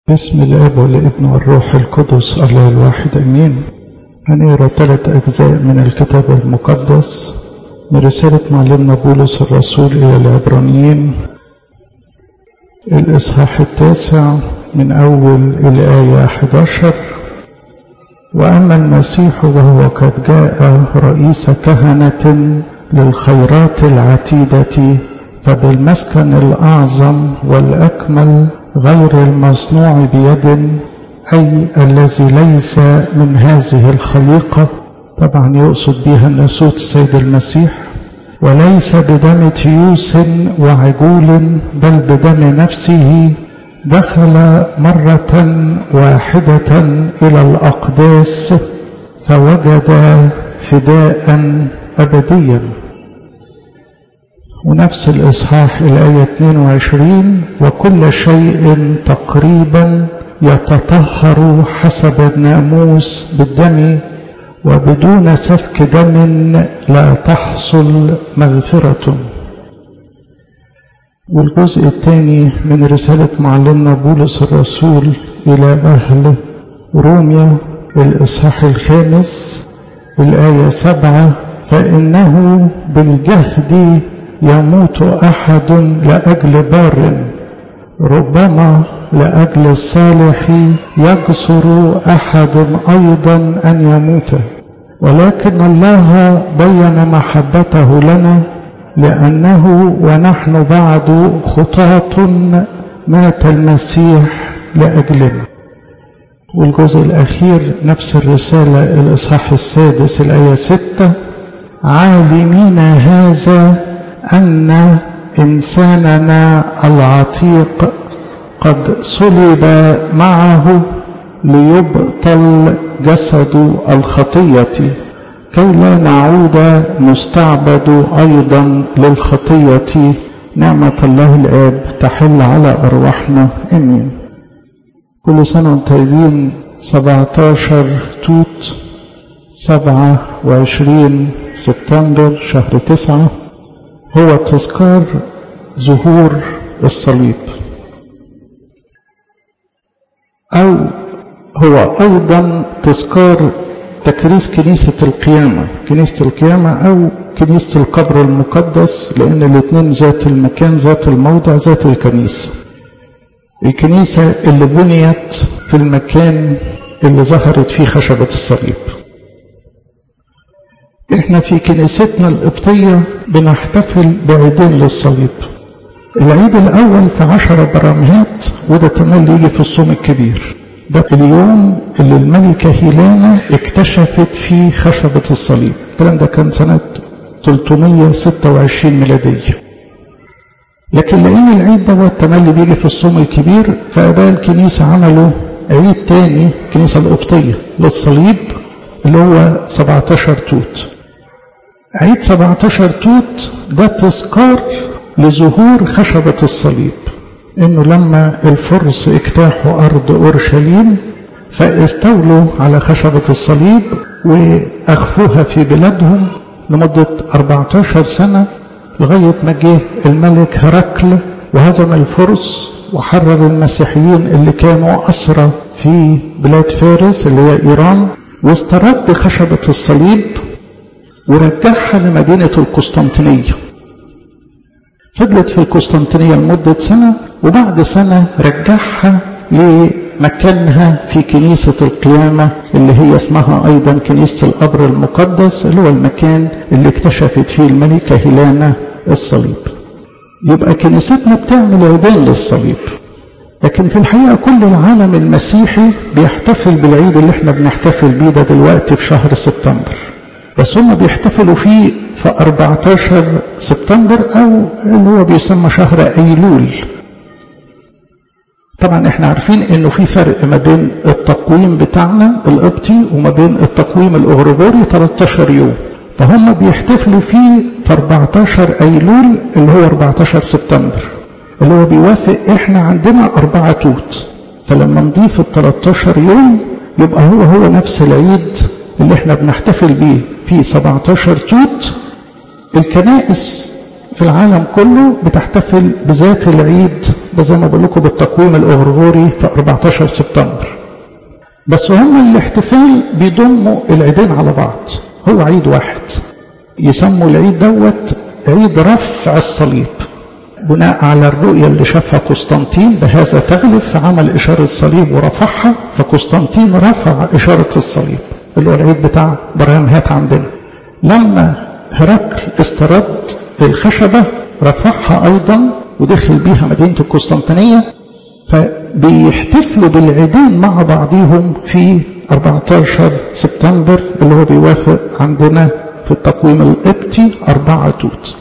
بسم الاب والابن والروح القدس الله الواحد امين هنقرا ثلاث اجزاء من الكتاب المقدس من رساله معلمنا بولس الرسول الى العبرانيين الاصحاح التاسع من اول الايه 11 واما المسيح وهو قد جاء رئيس كهنه للخيرات العتيده فبالمسكن الاعظم والاكمل غير المصنوع بيد أي الذي ليس من هذه الخليقة طبعا يقصد بها النسوت السيد المسيح وليس بدم تيوس وعجول بل بدم نفسه دخل مرة واحدة إلى الأقداس فوجد فداء أبديا ونفس الإصحاح الآية 22 وكل شيء تقريبا يتطهر حسب الناموس بالدم وبدون سفك دم لا تحصل مغفرة والجزء الثاني من رسالة معلمنا بولس الرسول إلى أهل روميا الإصحاح الخامس الآية سبعة فإنه بالجهد يموت احد لاجل بار ربما لاجل الصالح يجسر احد ايضا ان يموت ولكن الله بين محبته لنا لانه ونحن بعد خطاة مات المسيح لاجلنا والجزء الاخير نفس الرساله الاصحاح السادس الايه سته عالمين هذا أن إنساننا العتيق قد صلب معه ليبطل جسد الخطية كي لا نعود نستعبد أيضا للخطية نعمة الله الآب تحل على أرواحنا آمين كل سنة وانتم طيبين 17 توت 27 سبتمبر شهر 9 هو تذكار ظهور الصليب أو هو أيضا تذكار تكريس كنيسة القيامة كنيسة القيامة أو كنيسة القبر المقدس لأن الاثنين ذات المكان ذات الموضع ذات الكنيسة الكنيسة اللي بنيت في المكان اللي ظهرت فيه خشبة الصليب احنا في كنيستنا القبطية بنحتفل بعيدين للصليب العيد الاول في عشرة برامهات وده تملي يجي في الصوم الكبير ده اليوم اللي الملكة هيلانا اكتشفت فيه خشبة الصليب الكلام ده كان سنة 326 ميلادية لكن لأن العيد دوت تملي بيجي في الصوم الكبير فأباء الكنيسة عملوا عيد تاني الكنيسة القبطية للصليب اللي هو 17 توت عيد 17 توت ده تذكار لظهور خشبة الصليب انه لما الفرس اجتاحوا ارض اورشليم فاستولوا على خشبة الصليب واخفوها في بلادهم لمدة 14 سنة لغاية ما جه الملك هرقل وهزم الفرس وحرر المسيحيين اللي كانوا أسرى في بلاد فارس اللي هي إيران واسترد خشبة الصليب ورجعها لمدينة القسطنطينية فضلت في القسطنطينية لمدة سنة وبعد سنة رجعها لمكانها في كنيسة القيامة اللي هي اسمها أيضا كنيسة القبر المقدس اللي هو المكان اللي اكتشفت فيه الملكة هيلانا الصليب يبقى كنيستنا بتعمل عيدين للصليب لكن في الحقيقة كل العالم المسيحي بيحتفل بالعيد اللي احنا بنحتفل بيه ده دلوقتي في شهر سبتمبر بس هم بيحتفلوا فيه في 14 سبتمبر او اللي هو بيسمى شهر ايلول طبعا احنا عارفين انه في فرق ما بين التقويم بتاعنا القبطي وما بين التقويم الاغريغوري 13 يوم فهم بيحتفلوا فيه في 14 ايلول اللي هو 14 سبتمبر اللي هو بيوافق احنا عندنا أربعة توت فلما نضيف ال 13 يوم يبقى هو هو نفس العيد اللي احنا بنحتفل بيه في 17 توت الكنائس في العالم كله بتحتفل بذات العيد ده زي ما بقول لكم بالتقويم الأغرغوري في 14 سبتمبر بس هم الاحتفال بيضموا العيدين على بعض هو عيد واحد يسموا العيد دوت عيد رفع الصليب بناء على الرؤية اللي شافها قسطنطين بهذا تغلب فعمل إشارة صليب ورفعها فقسطنطين رفع إشارة الصليب اللي هو العيد بتاع برهام هات عندنا لما هرقل استرد الخشبة رفعها أيضا ودخل بيها مدينة القسطنطينية فبيحتفلوا بالعيدين مع بعضهم في 14 سبتمبر اللي هو بيوافق عندنا في التقويم القبطي 4 توت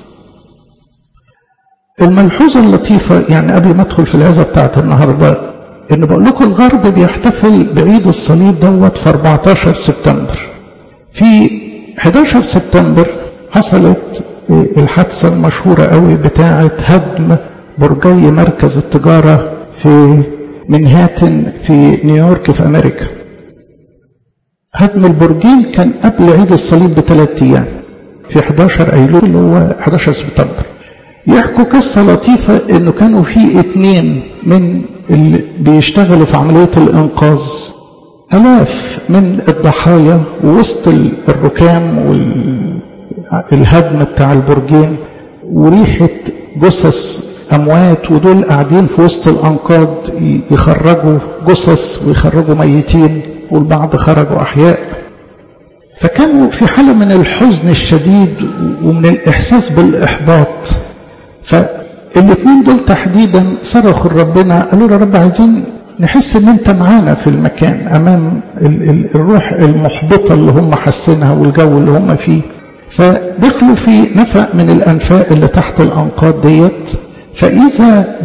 الملحوظة اللطيفة يعني قبل ما ادخل في العزة بتاعت النهاردة ان بقول لكم الغرب بيحتفل بعيد الصليب دوت في 14 سبتمبر في 11 سبتمبر حصلت الحادثة المشهورة قوي بتاعة هدم برجي مركز التجارة في منهاتن في نيويورك في أمريكا هدم البرجين كان قبل عيد الصليب بثلاث أيام في 11 أيلول اللي هو 11 سبتمبر يحكوا قصة لطيفة انه كانوا في اتنين من اللي بيشتغلوا في عملية الانقاذ الاف من الضحايا وسط الركام والهدم بتاع البرجين وريحة جثث اموات ودول قاعدين في وسط الانقاض يخرجوا جثث ويخرجوا ميتين والبعض خرجوا احياء فكانوا في حالة من الحزن الشديد ومن الاحساس بالاحباط فالاثنين دول تحديدا صرخوا لربنا قالوا له رب عايزين نحس ان انت معانا في المكان امام ال ال الروح المحبطه اللي هم حاسينها والجو اللي هم فيه فدخلوا في نفق من الانفاق اللي تحت الانقاض ديت فاذا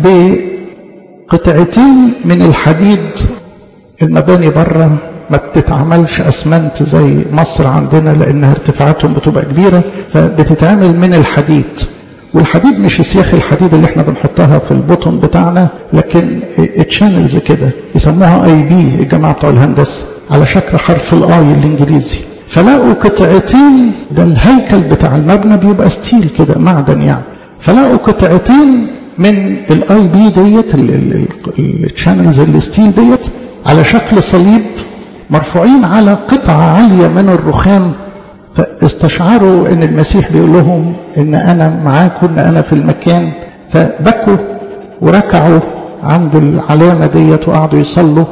بقطعتين من الحديد المباني بره ما بتتعملش اسمنت زي مصر عندنا لانها ارتفاعاتهم بتبقى كبيره فبتتعمل من الحديد والحديد مش سياخ الحديد اللي احنا بنحطها في البطن بتاعنا لكن تشانلز كده يسموها اي بي الجماعه بتوع الهندسه على شكل حرف الاي الانجليزي فلاقوا قطعتين ده الهيكل بتاع المبنى بيبقى ستيل كده معدن يعني فلاقوا قطعتين من الاي بي ديت الشانلز الستيل ديت على شكل صليب مرفوعين على قطعه عاليه من الرخام فاستشعروا ان المسيح بيقول لهم ان انا معاكم ان انا في المكان فبكوا وركعوا عند العلامه ديت وقعدوا يصلوا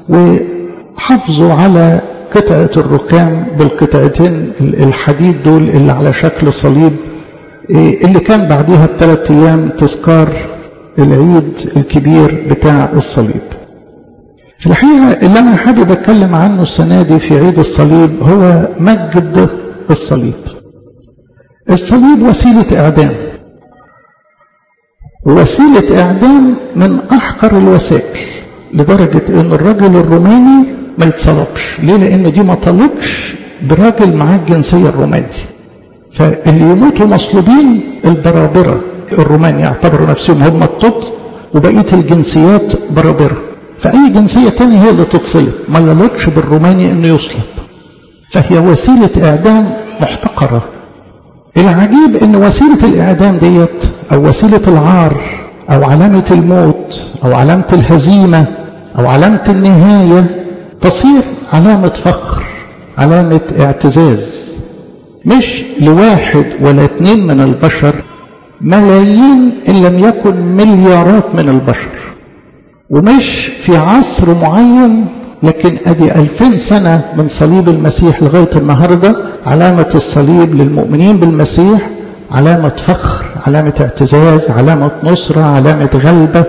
وحافظوا على قطعه الرخام بالقطعتين الحديد دول اللي على شكل صليب اللي كان بعديها بثلاث ايام تذكار العيد الكبير بتاع الصليب في الحقيقه اللي انا حابب اتكلم عنه السنه دي في عيد الصليب هو مجد الصليب الصليب وسيلة إعدام وسيلة إعدام من أحقر الوسائل لدرجة أن الرجل الروماني ما يتصلبش ليه لأن دي ما طلقش براجل معاه الجنسية الروماني فاللي يموتوا مصلوبين البرابرة الرومان يعتبروا نفسهم هم الطب وبقية الجنسيات برابرة فأي جنسية تانية هي اللي تتصلب ما يليقش بالروماني أنه يصلب فهي وسيلة إعدام محتقرة العجيب أن وسيلة الإعدام ديت أو وسيلة العار أو علامة الموت أو علامة الهزيمة أو علامة النهاية تصير علامة فخر علامة اعتزاز مش لواحد ولا اتنين من البشر ملايين إن لم يكن مليارات من البشر ومش في عصر معين لكن ادي ألفين سنة من صليب المسيح لغاية النهاردة علامة الصليب للمؤمنين بالمسيح علامة فخر علامة اعتزاز علامة نصرة علامة غلبة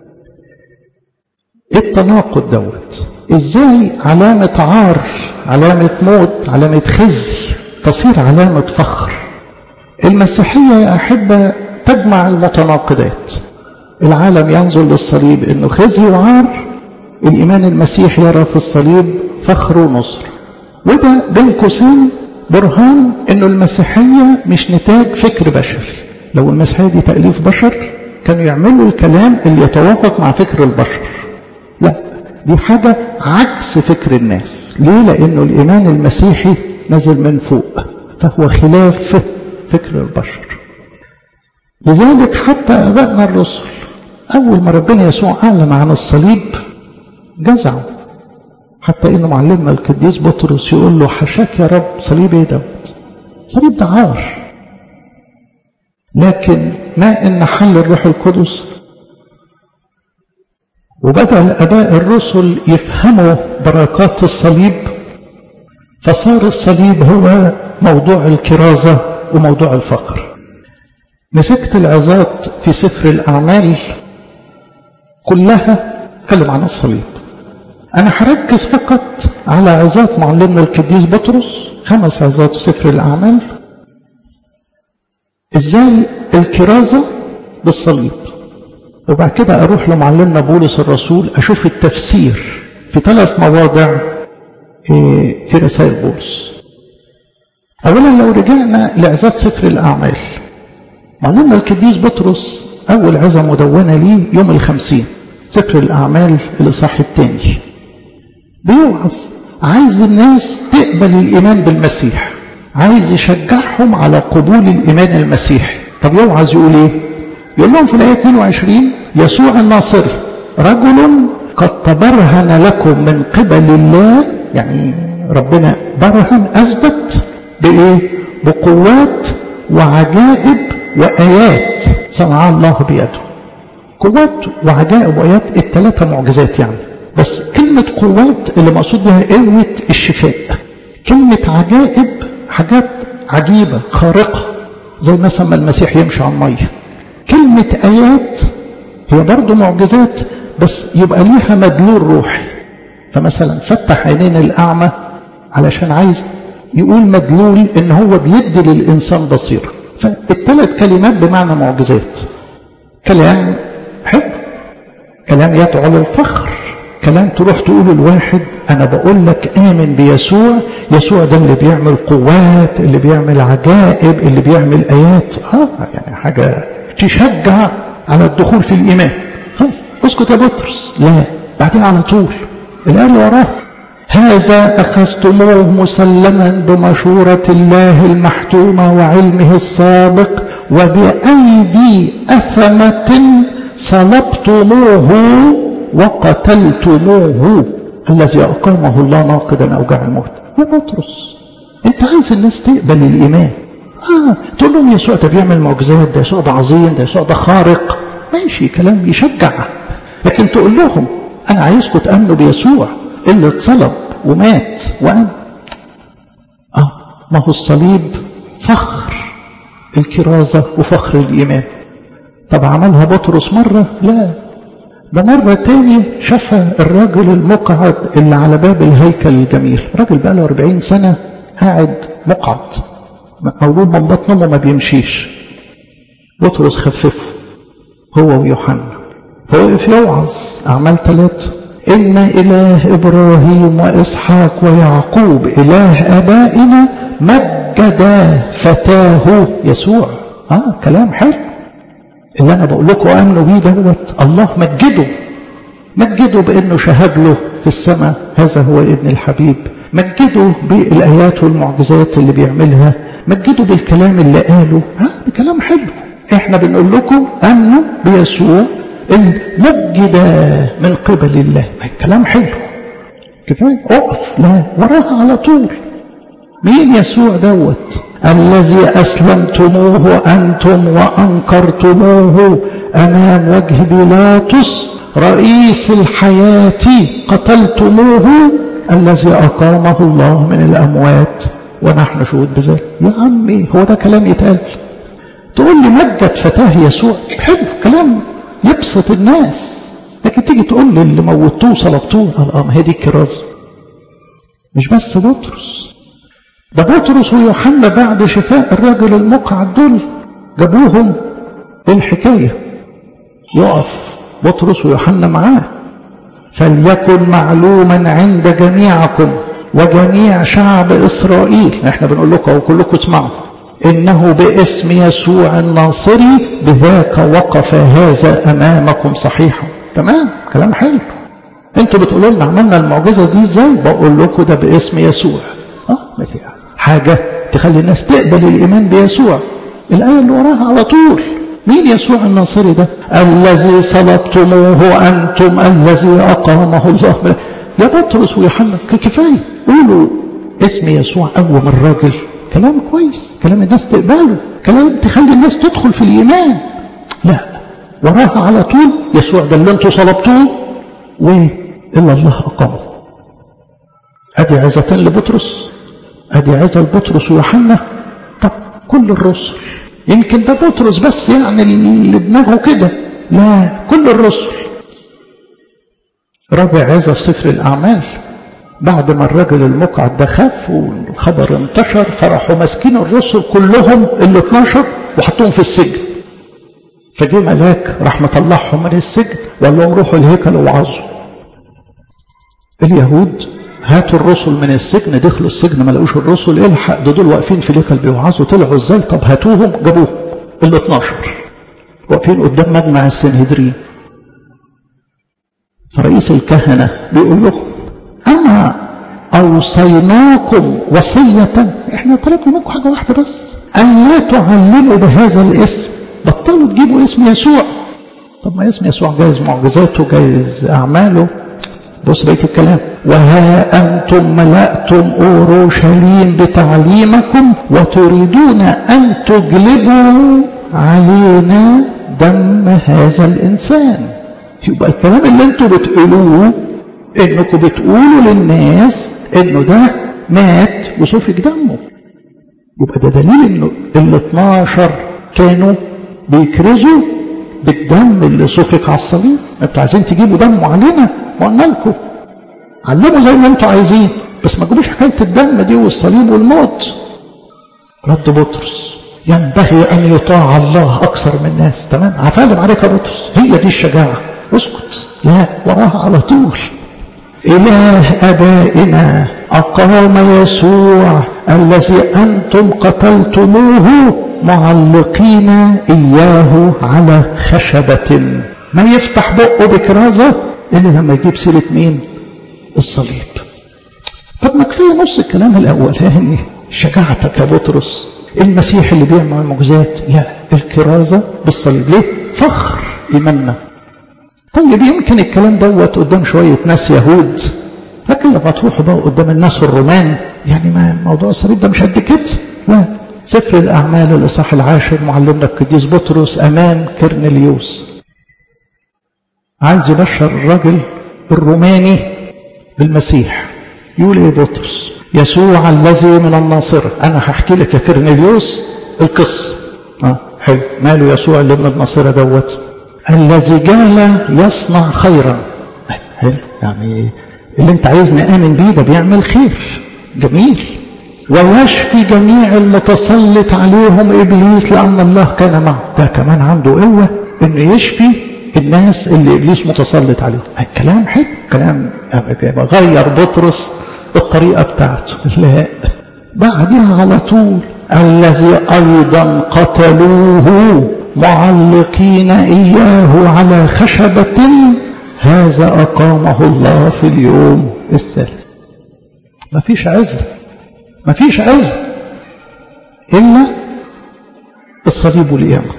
التناقض دوت ازاي علامة عار علامة موت علامة خزي تصير علامة فخر المسيحية يا أحبة تجمع المتناقضات العالم ينظر للصليب انه خزي وعار الإيمان المسيحي يرى في الصليب فخر ونصر وده بين قوسين برهان انه المسيحية مش نتاج فكر بشري لو المسيحية دي تأليف بشر كانوا يعملوا الكلام اللي يتوافق مع فكر البشر لا دي حاجة عكس فكر الناس ليه لأنه الإيمان المسيحي نزل من فوق فهو خلاف فكر البشر لذلك حتى أبائنا الرسل أول ما ربنا يسوع أعلن عن الصليب جزعوا حتى إن معلمنا القديس بطرس يقول له حشاك يا رب صليب إيه دوت صليب ده عار لكن ما إن حل الروح القدس وبدأ الآباء الرسل يفهموا بركات الصليب فصار الصليب هو موضوع الكرازة وموضوع الفقر مسكت العظات في سفر الأعمال كلها تكلم عن الصليب أنا هركز فقط على عظات معلمنا القديس بطرس خمس عظات في سفر الأعمال إزاي الكرازة بالصليب وبعد كده أروح لمعلمنا بولس الرسول أشوف التفسير في ثلاث مواضع في رسائل بولس أولا لو رجعنا لعظات سفر الأعمال معلمنا القديس بطرس أول عظة مدونة ليه يوم الخمسين سفر الأعمال الإصحاح الثاني بيوعظ عايز الناس تقبل الإيمان بالمسيح عايز يشجعهم على قبول الإيمان المسيحي طب يوعظ يقول إيه يقول لهم في الآية 22 يسوع الناصري رجل قد تبرهن لكم من قبل الله يعني ربنا برهن أثبت بإيه بقوات وعجائب وآيات صنع الله بيده قوات وعجائب وآيات الثلاثة معجزات يعني بس كلمة قوات اللي مقصود بها قوة الشفاء كلمة عجائب حاجات عجيبة خارقة زي مثلا ما المسيح يمشي على المية كلمة آيات هي برضه معجزات بس يبقى ليها مدلول روحي فمثلا فتح عينين الأعمى علشان عايز يقول مدلول ان هو بيدي للإنسان بصيرة فالثلاث كلمات بمعنى معجزات كلام حلو كلام يدعو للفخر كلام تروح تقول الواحد انا بقول لك امن بيسوع يسوع ده اللي بيعمل قوات اللي بيعمل عجائب اللي بيعمل ايات اه يعني حاجه تشجع على الدخول في الايمان خلاص اسكت يا بطرس لا بعدين على طول الايه اللي وراه هذا اخذتموه مسلما بمشوره الله المحتومه وعلمه السابق وبايدي اثمه صلبتموه وقتلتموه الذي أقامه الله ناقدا أوجاع الموت يا بطرس أنت عايز الناس تقبل الإيمان آه تقول لهم يسوع ده بيعمل معجزات ده يسوع ده عظيم ده يسوع ده خارق ماشي كلام يشجع لكن تقول لهم أنا عايزكم تأمنوا بيسوع اللي اتصلب ومات وقام آه ما هو الصليب فخر الكرازة وفخر الإيمان طب عملها بطرس مرة لا ده مرة تاني شاف الراجل المقعد اللي على باب الهيكل الجميل راجل بقى له 40 سنة قاعد مقعد مولود من بطن امه ما بيمشيش بطرس خففه هو ويوحنا فوقف يوعظ أعمال ثلاثة إن إله إبراهيم وإسحاق ويعقوب إله آبائنا مجد فتاه يسوع آه كلام حلو اللي أنا بقول لكم آمنوا بيه دوت الله مجده مجده بأنه شهد له في السماء هذا هو ابن الحبيب مجده بالآيات والمعجزات اللي بيعملها مجده بالكلام اللي قاله ها ده كلام حلو احنا بنقول لكم امنوا بيسوع المجد من قبل الله كلام حلو كفايه اقف لا وراها على طول مين يسوع دوت الذي اسلمتموه انتم وانكرتموه امام وجه بيلاطس رئيس الحياه قتلتموه الذي اقامه الله من الاموات ونحن شهود بذلك يا عمي هو ده كلام يتقال تقول لي مجد فتاه يسوع حلو كلام يبسط الناس لكن تيجي تقول لي اللي موتوه صلبتوه اه ما هي دي الكرازه مش بس بطرس ده بطرس ويوحنا بعد شفاء الراجل المقعد دول جابوهم الحكايه يقف بطرس ويوحنا معاه فليكن معلوما عند جميعكم وجميع شعب إسرائيل احنا بنقول لكم وكلكم اسمعوا إنه باسم يسوع الناصري بذاك وقف هذا أمامكم صحيحا تمام كلام حلو انتوا بتقولوا لنا عملنا المعجزة دي ازاي بقول لكم ده باسم يسوع اه حاجة تخلي الناس تقبل الإيمان بيسوع الآية اللي وراها على طول مين يسوع الناصري ده الذي صلبتموه أنتم الذي أقامه الله يا بطرس ويوحنا كفاية قولوا اسم يسوع أول الراجل كلام كويس كلام الناس تقبله كلام تخلي الناس تدخل في الإيمان لا وراها على طول يسوع ده اللي انتوا صلبتوه وإلا الله أقامه أدي عزتين لبطرس أدي عزة لبطرس ويوحنا طب كل الرسل يمكن ده بطرس بس يعني اللي دماغه كده لا كل الرسل رابع عزة في سفر الأعمال بعد ما الرجل المقعد ده خاف والخبر انتشر فراحوا ماسكين الرسل كلهم ال 12 وحطوهم في السجن فجه ملاك راح مطلعهم من السجن وقال لهم روحوا الهيكل وعظوا اليهود هاتوا الرسل من السجن دخلوا السجن ما لقوش الرسل الحق ده دول واقفين في الهيكل بيوعظوا طلعوا ازاي طب هاتوهم جابوهم ال 12 واقفين قدام مجمع السنهدرين فرئيس الكهنه بيقول لهم اما اوصيناكم وصيه احنا طلبنا منكم حاجه واحده بس ان لا تعلموا بهذا الاسم بطلوا تجيبوا اسم يسوع طب ما اسم يسوع جايز معجزاته جايز اعماله بص بقيه الكلام وها انتم ملأتم اورشليم بتعليمكم وتريدون ان تجلبوا علينا دم هذا الانسان يبقى الكلام اللي انتوا بتقولوه انكم بتقولوا للناس انه ده مات وسفك دمه يبقى ده دليل انه ال 12 كانوا بيكرزوا بالدم اللي سفك على الصليب انتوا عايزين تجيبوا دمه علينا وقلنا لكم علموا زي ما انتوا عايزين بس ما تجيبوش حكايه الدم دي والصليب والموت رد بطرس ينبغي ان يطاع الله اكثر من الناس تمام عفالم عليك يا بطرس هي دي الشجاعه اسكت لا وراها على طول إله أبائنا أقام يسوع الذي أنتم قتلتموه معلقين إياه على خشبة ما يفتح بقه بكرازة إلا لما يجيب سيرة مين الصليب طب ما كفاية نص الكلام الأولاني شجاعتك يا بطرس المسيح اللي بيعمل معجزات لا الكرازة بالصليب ليه فخر إيماننا طيب يمكن الكلام دوت قدام شوية ناس يهود لكن لما تروحوا بقى قدام الناس الرومان يعني ما موضوع الصليب ده مش قد كده لا سفر الأعمال الإصحاح العاشر معلمنا القديس بطرس أمام كرنليوس عايز يبشر الراجل الروماني بالمسيح يقول ايه بطرس يسوع الذي من الناصرة أنا هحكي لك يا كرنليوس القصة اه حلو ماله يسوع اللي من الناصرة دوت الذي جال يصنع خيرا حلو يعني اللي انت عايزني امن بيه ده بيعمل خير جميل ويشفي جميع المتسلط عليهم ابليس لان الله كان معه ده كمان عنده قوه انه يشفي الناس اللي ابليس متسلط عليهم كلام حلو كلام غير بطرس الطريقه بتاعته لا بعدها على طول الذي ايضا قتلوه معلقين إياه على خشبة هذا أقامه الله في اليوم الثالث ما فيش عزة ما فيش عزة إلا الصليب والقيامة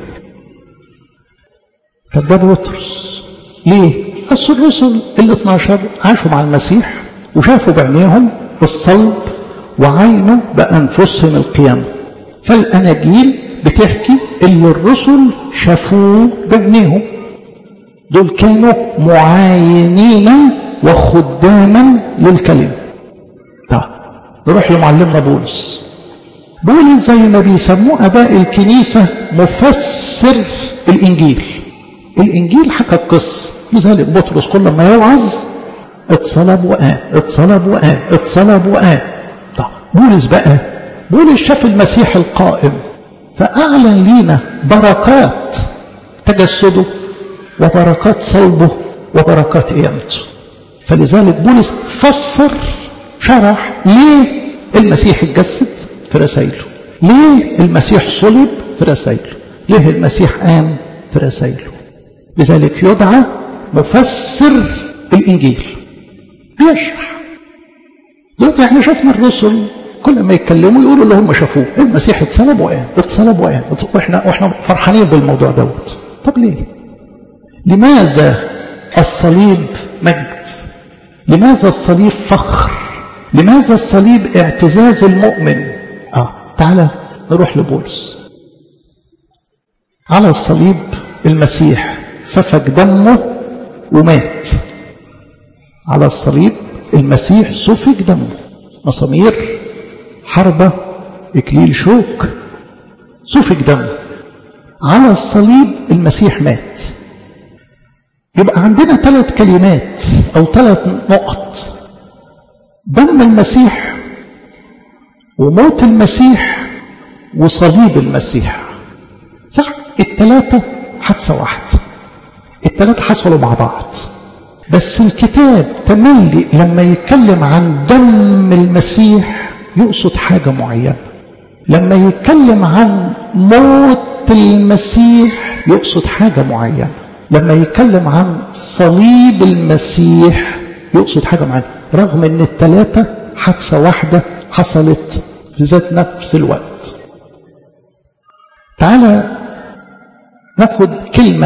فده بطرس ليه؟ أصل الرسل ال 12 عاشوا مع المسيح وشافوا بعينيهم الصلب وعينوا بأنفسهم القيامة فالأناجيل بتحكي اللي الرسل شافوه بعينيهم دول كانوا معاينين وخداما للكلمة طيب نروح لمعلمنا بولس بولس زي ما بيسموه اباء الكنيسة مفسر الانجيل الانجيل حكى القصة لذلك بطرس كل ما يوعظ اتصلب وقام اتصلب وقام اتصلب وقام طيب بولس بقى بولس شاف المسيح القائم فأعلن لينا بركات تجسده وبركات صلبه وبركات قيامته فلذلك بولس فسر شرح ليه المسيح اتجسد في رسائله ليه المسيح صلب في رسائله ليه المسيح قام في رسائله لذلك يدعى مفسر الإنجيل بيشرح دلوقتي احنا شفنا الرسل كل ما يتكلموا يقولوا اللي هم شافوه المسيح اتصلب وقام اتصلب وقام واحنا واحنا فرحانين بالموضوع دوت طب ليه لماذا الصليب مجد لماذا الصليب فخر لماذا الصليب اعتزاز المؤمن اه تعالى نروح لبولس على الصليب المسيح سفك دمه ومات على الصليب المسيح سفك دمه مسامير حربة إكليل شوك سفك دمه على الصليب المسيح مات يبقى عندنا ثلاث كلمات أو ثلاث نقط دم المسيح وموت المسيح وصليب المسيح صح الثلاثة حادثة واحدة الثلاثة حصلوا مع بعض بس الكتاب تملي لما يتكلم عن دم المسيح يقصد حاجة معينة لما يتكلم عن موت المسيح يقصد حاجة معينة لما يتكلم عن صليب المسيح يقصد حاجة معينة رغم ان الثلاثة حادثة واحدة حصلت في ذات نفس الوقت تعالى ناخد كلمة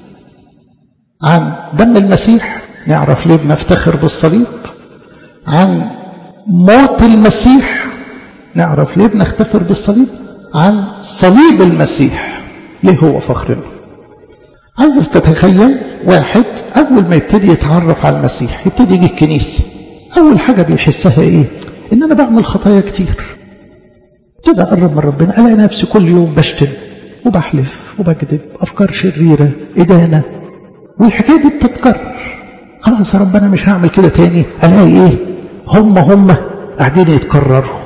عن دم المسيح نعرف ليه بنفتخر بالصليب عن موت المسيح نعرف ليه بنفتخر بالصليب عن صليب المسيح ليه هو فخرنا عايز تتخيل واحد أول ما يبتدي يتعرف على المسيح يبتدي يجي الكنيسة أول حاجة بيحسها إيه إن أنا بعمل خطايا كتير ابتدي أقرب من ربنا ألاقي نفسي كل يوم بشتم وبحلف وبكذب أفكار شريرة إدانة والحكاية دي بتتكرر خلاص يا رب أنا مش هعمل كده تاني ألاقي إيه هم هم قاعدين يتكرروا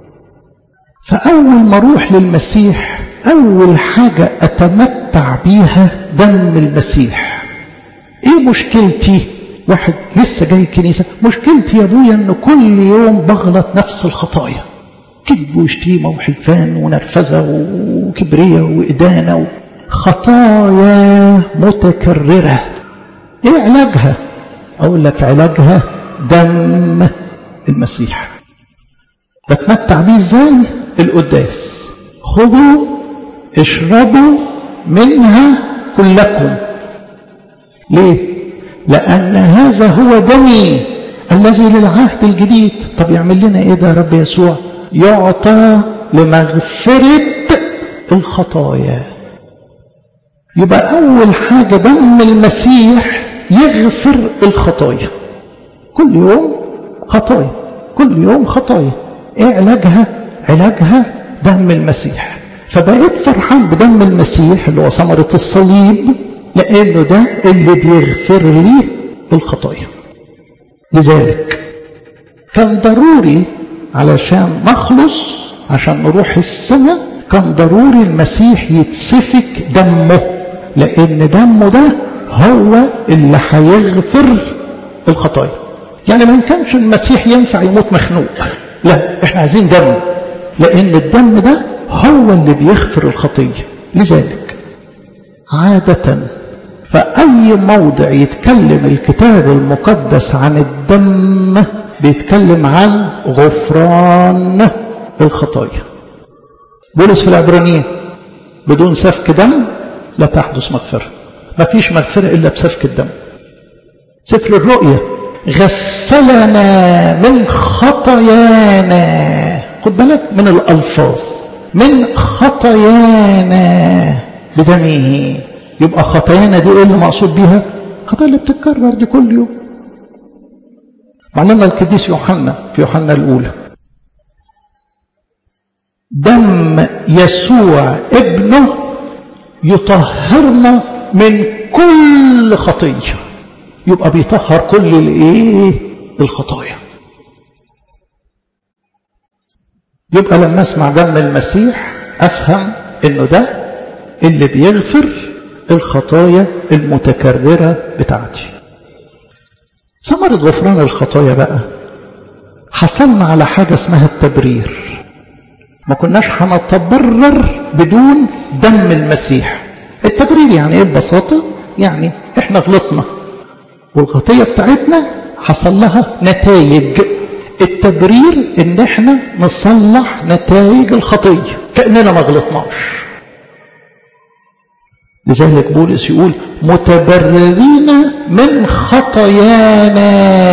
فأول ما أروح للمسيح أول حاجة أتمتع بيها دم المسيح إيه مشكلتي واحد لسه جاي الكنيسة مشكلتي يا أبويا أن كل يوم بغلط نفس الخطايا كذب وشتيمة وحلفان ونرفزة وكبرية وإدانة خطايا متكررة إيه علاجها أقول لك علاجها دم المسيح بتمتع بيه ازاي القداس خذوا اشربوا منها كلكم ليه لأن هذا هو دمي الذي للعهد الجديد طب يعمل لنا ايه ده يا رب يسوع يعطى لمغفرة الخطايا يبقى أول حاجة دم المسيح يغفر الخطايا كل يوم خطايا كل يوم خطايا ايه علاجها علاجها دم المسيح فبقيت فرحان بدم المسيح اللي هو ثمرة الصليب لأنه ده اللي بيغفر لي الخطايا لذلك كان ضروري علشان نخلص عشان نروح السماء كان ضروري المسيح يتسفك دمه لأن دمه ده هو اللي هيغفر الخطايا يعني ما كانش المسيح ينفع يموت مخنوق لا احنا عايزين دم لأن الدم ده هو اللي بيغفر الخطية لذلك عادة فأي موضع يتكلم الكتاب المقدس عن الدم بيتكلم عن غفران الخطايا بولس في العبرانيين بدون سفك دم لا تحدث مغفرة ما فيش مغفرة إلا بسفك الدم سفر الرؤيا غسلنا من خطايانا خد بالك من الألفاظ من خطايانا بدمه يبقى خطايانا دي ايه اللي مقصود بيها خطايا اللي بتتكرر دي كل يوم معلمنا القديس يوحنا في يوحنا الأولى دم يسوع ابنه يطهرنا من كل خطيه يبقى بيطهر كل الايه الخطايا يبقى لما اسمع دم المسيح افهم انه ده اللي بيغفر الخطايا المتكررة بتاعتي ثمرة غفران الخطايا بقى حصلنا على حاجة اسمها التبرير ما كناش هنتبرر بدون دم المسيح التبرير يعني ايه ببساطة يعني احنا غلطنا والخطية بتاعتنا حصل لها نتائج التبرير ان احنا نصلح نتائج الخطية كأننا ما غلطناش لذلك بولس يقول متبررين من خطايانا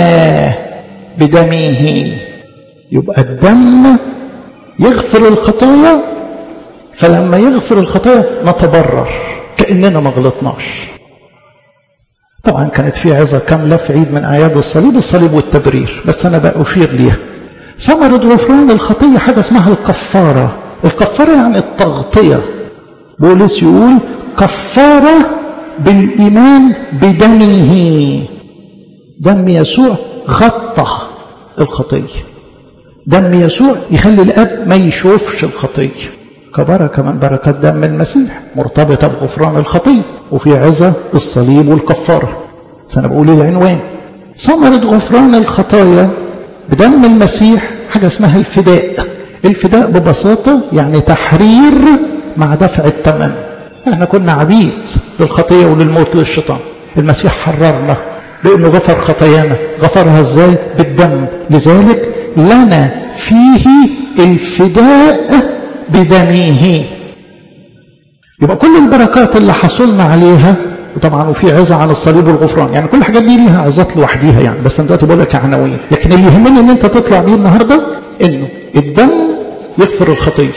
بدمه يبقى الدم يغفر الخطايا فلما يغفر الخطايا نتبرر كأننا ما غلطناش طبعا كانت في عظة كاملة في عيد من أعياد الصليب الصليب والتبرير بس أنا بقى أشير ليها ثمرة غفران الخطية حاجة اسمها الكفارة الكفارة يعني التغطية بولس يقول كفارة بالإيمان بدمه دم يسوع غطى الخطية دم يسوع يخلي الأب ما يشوفش الخطية كبركة من بركات دم المسيح مرتبطة بغفران الخطية وفي عزة الصليب والكفارة أنا بقول العنوان ثمرة غفران الخطايا بدم المسيح حاجة اسمها الفداء الفداء ببساطة يعني تحرير مع دفع الثمن احنا كنا عبيد للخطية وللموت للشيطان المسيح حررنا بأنه غفر خطايانا غفرها ازاي بالدم لذلك لنا فيه الفداء بدمه يبقى كل البركات اللي حصلنا عليها وطبعا وفي عظة عن الصليب والغفران يعني كل الحاجات دي ليها عظات لوحديها يعني بس انا دلوقتي بقول لك عناوين لكن اللي يهمني ان انت تطلع بيه النهارده انه الدم يغفر الخطيه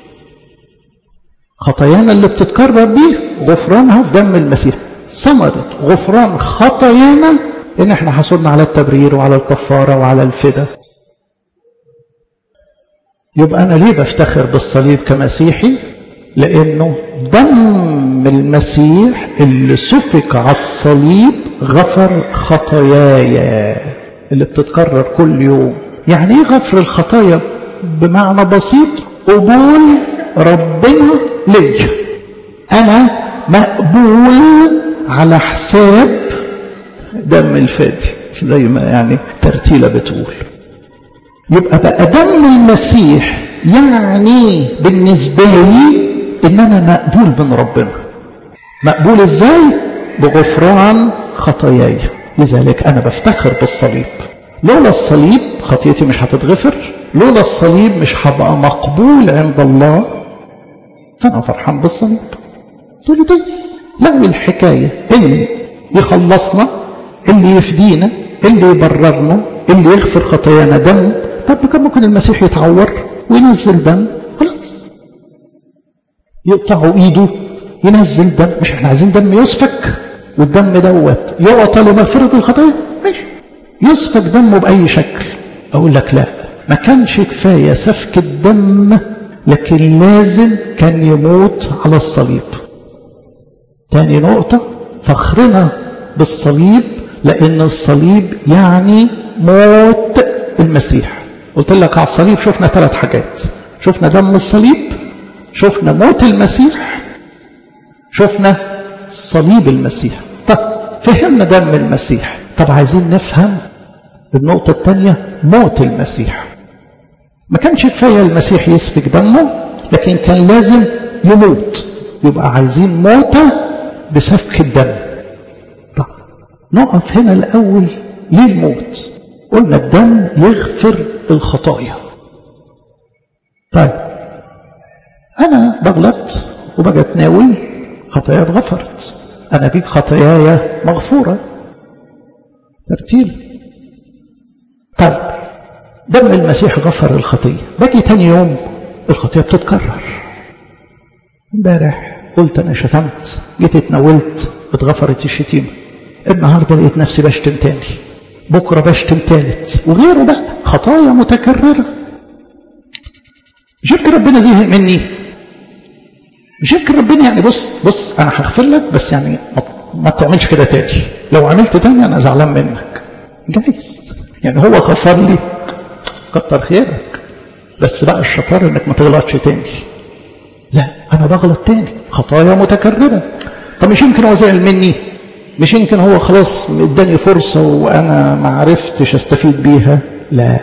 خطايانا اللي بتتكرر دي غفرانها في دم المسيح ثمرة غفران خطايانا ان احنا حصلنا على التبرير وعلى الكفارة وعلى الفدا يبقى انا ليه بفتخر بالصليب كمسيحي لانه دم المسيح اللي سفك على الصليب غفر خطاياي اللي بتتكرر كل يوم يعني ايه غفر الخطايا بمعنى بسيط قبول ربنا ليا انا مقبول على حساب دم الفادي زي ما يعني ترتيله بتقول يبقى بقى دم المسيح يعني بالنسبه لي ان انا مقبول من ربنا مقبول ازاي بغفران خطاياي لذلك انا بفتخر بالصليب لولا الصليب خطيتي مش هتتغفر لولا الصليب مش هبقى مقبول عند الله فانا فرحان بالصليب تقول لي طيب لو الحكايه اللي يخلصنا اللي يفدينا اللي يبررنا اللي يغفر خطايانا دم طب كان ممكن المسيح يتعور وينزل دم خلاص يقطعوا ايده ينزل دم مش احنا عايزين دم يسفك والدم دوت يعطى لمغفرة الخطايا ماشي يسفك دمه بأي شكل أقول لك لا ما كانش كفاية سفك الدم لكن لازم كان يموت على الصليب تاني نقطة فخرنا بالصليب لأن الصليب يعني موت المسيح قلت لك على الصليب شفنا ثلاث حاجات شفنا دم الصليب شفنا موت المسيح شفنا صليب المسيح طب فهمنا دم المسيح طب عايزين نفهم النقطة الثانية موت المسيح ما كانش كفاية المسيح يسفك دمه لكن كان لازم يموت يبقى عايزين موتة بسفك الدم طب نقف هنا الأول ليه الموت قلنا الدم يغفر الخطايا طيب أنا بغلط وبقى اتناول خطايا اتغفرت أنا بيك خطاياي مغفورة ترتيل طيب دم المسيح غفر الخطية باجي تاني يوم الخطية بتتكرر امبارح قلت أنا شتمت جيت اتناولت اتغفرت الشتيمة النهاردة لقيت نفسي بشتم تاني بكرة بشتم تالت وغيره بقى خطايا متكررة مش يمكن ربنا زهق مني مش يمكن ربنا يعني بص بص انا هغفر لك بس يعني ما تعملش كده تاني لو عملت تاني انا زعلان منك جايز يعني هو غفر لي كتر خيرك بس بقى الشطار انك ما تغلطش تاني لا انا بغلط تاني خطايا متكرره طب مش يمكن هو زعل مني مش يمكن هو خلاص اداني فرصه وانا ما عرفتش استفيد بيها لا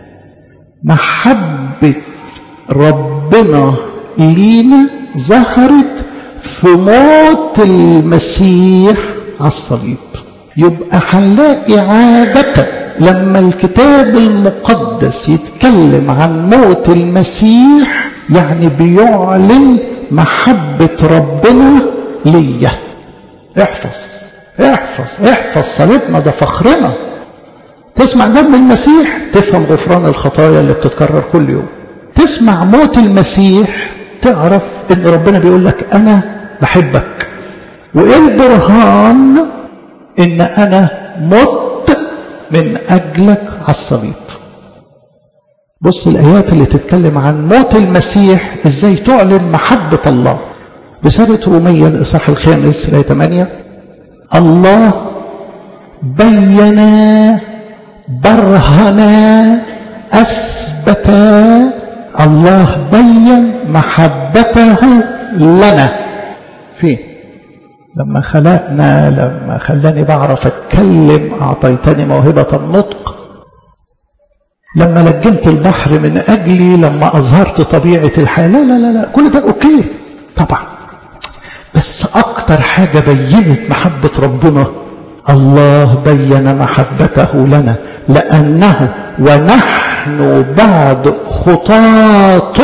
محبه ربنا لينا ظهرت في موت المسيح على الصليب يبقى هنلاقي عادة لما الكتاب المقدس يتكلم عن موت المسيح يعني بيعلن محبة ربنا ليا احفظ احفظ احفظ صليبنا ده فخرنا تسمع دم المسيح تفهم غفران الخطايا اللي بتتكرر كل يوم تسمع موت المسيح تعرف ان ربنا بيقول لك انا بحبك وايه البرهان ان انا مت من اجلك على الصليب بص الايات اللي تتكلم عن موت المسيح ازاي تعلن محبه الله رساله روميه الاصحاح الخامس الايه 8 الله بين برهن اثبت الله بين محبته لنا فين لما خلقنا لما خلاني بعرف اتكلم اعطيتني موهبه النطق لما لجمت البحر من اجلي لما اظهرت طبيعه الحياه لا لا لا لا كل ده اوكي طبعا بس اكتر حاجه بينت محبه ربنا الله بين محبته لنا لانه ونحن بعد خطاة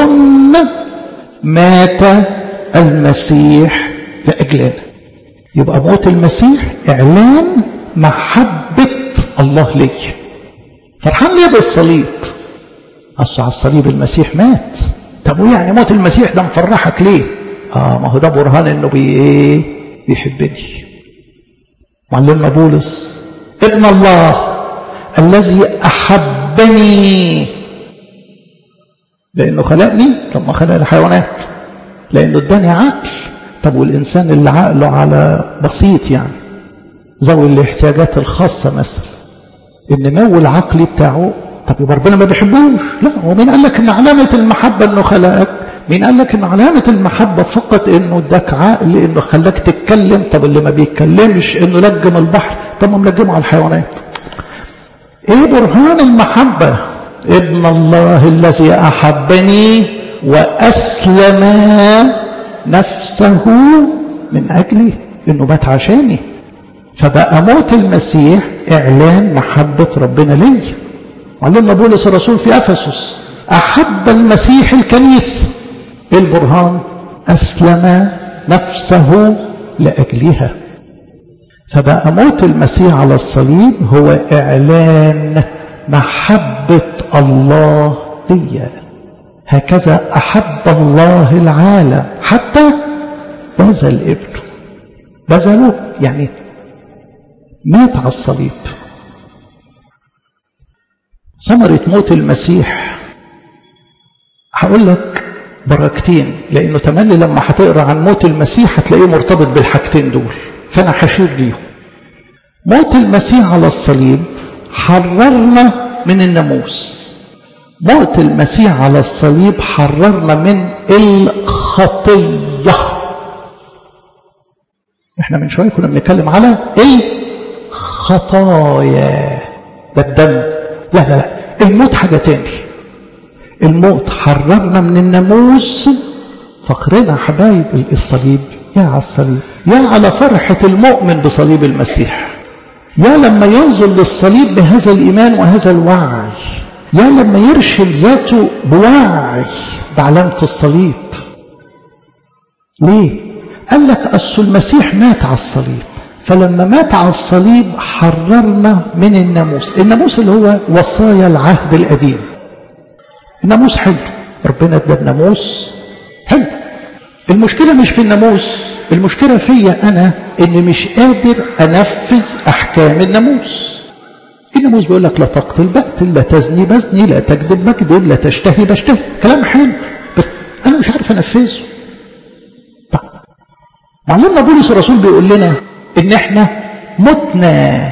مات المسيح لاجلنا يبقى موت المسيح اعلان محبه الله ليك فرحان ليه بالصليب اصل على الصليب المسيح مات طب ويعني موت المسيح ده مفرحك ليه اه ما هو ده برهان انه بي ايه بيحبني معلمنا بولس ابن الله الذي احبني لانه خلقني طب ما خلق الحيوانات لانه اداني عقل طب والانسان اللي عقله على بسيط يعني ذوي الاحتياجات الخاصه مثلا النمو العقلي بتاعه طب يبقى ربنا ما بيحبوش لا هو مين قال لك ان علامه المحبه انه خلقك مين قال لك ان علامه المحبه فقط انه اداك عقل انه خلاك تتكلم طب اللي ما بيتكلمش انه لجم البحر طب ما ملجمه على الحيوانات ايه برهان المحبه ابن الله الذي احبني واسلم نفسه من اجلي انه مات عشاني فبقى موت المسيح اعلان محبه ربنا لي علمنا بولس الرسول في افسس احب المسيح الكنيسه البرهان اسلم نفسه لاجلها فبقى موت المسيح على الصليب هو اعلان محبه الله ليا هكذا احب الله العالم حتى بذل ابنه بذله يعني مات على الصليب ثمرة موت المسيح هقول لك بركتين لانه تملي لما هتقرا عن موت المسيح هتلاقيه مرتبط بالحاجتين دول فانا هشير ليهم موت المسيح على الصليب حررنا من الناموس موت المسيح على الصليب حررنا من الخطيه احنا من شويه كنا بنتكلم على الخطايا ده الدم لا لا لا الموت حاجه تاني الموت حررنا من الناموس فقرنا حبايب الصليب يا على الصليب يا على فرحة المؤمن بصليب المسيح يا لما ينظر للصليب بهذا الإيمان وهذا الوعي يا لما يرشم ذاته بوعي بعلامة الصليب ليه؟ قال لك أصل المسيح مات على الصليب فلما مات على الصليب حررنا من الناموس الناموس اللي هو وصايا العهد القديم الناموس حلو ربنا ادى ناموس حلو المشكله مش في الناموس المشكله فيا انا اني مش قادر انفذ احكام الناموس الناموس بيقول لك لا تقتل بقتل لا تزني بزني لا تكذب بكذب لا تشتهي بشتهي كلام حلو بس انا مش عارف انفذه طب معلمنا بولس الرسول بيقول لنا ان احنا متنا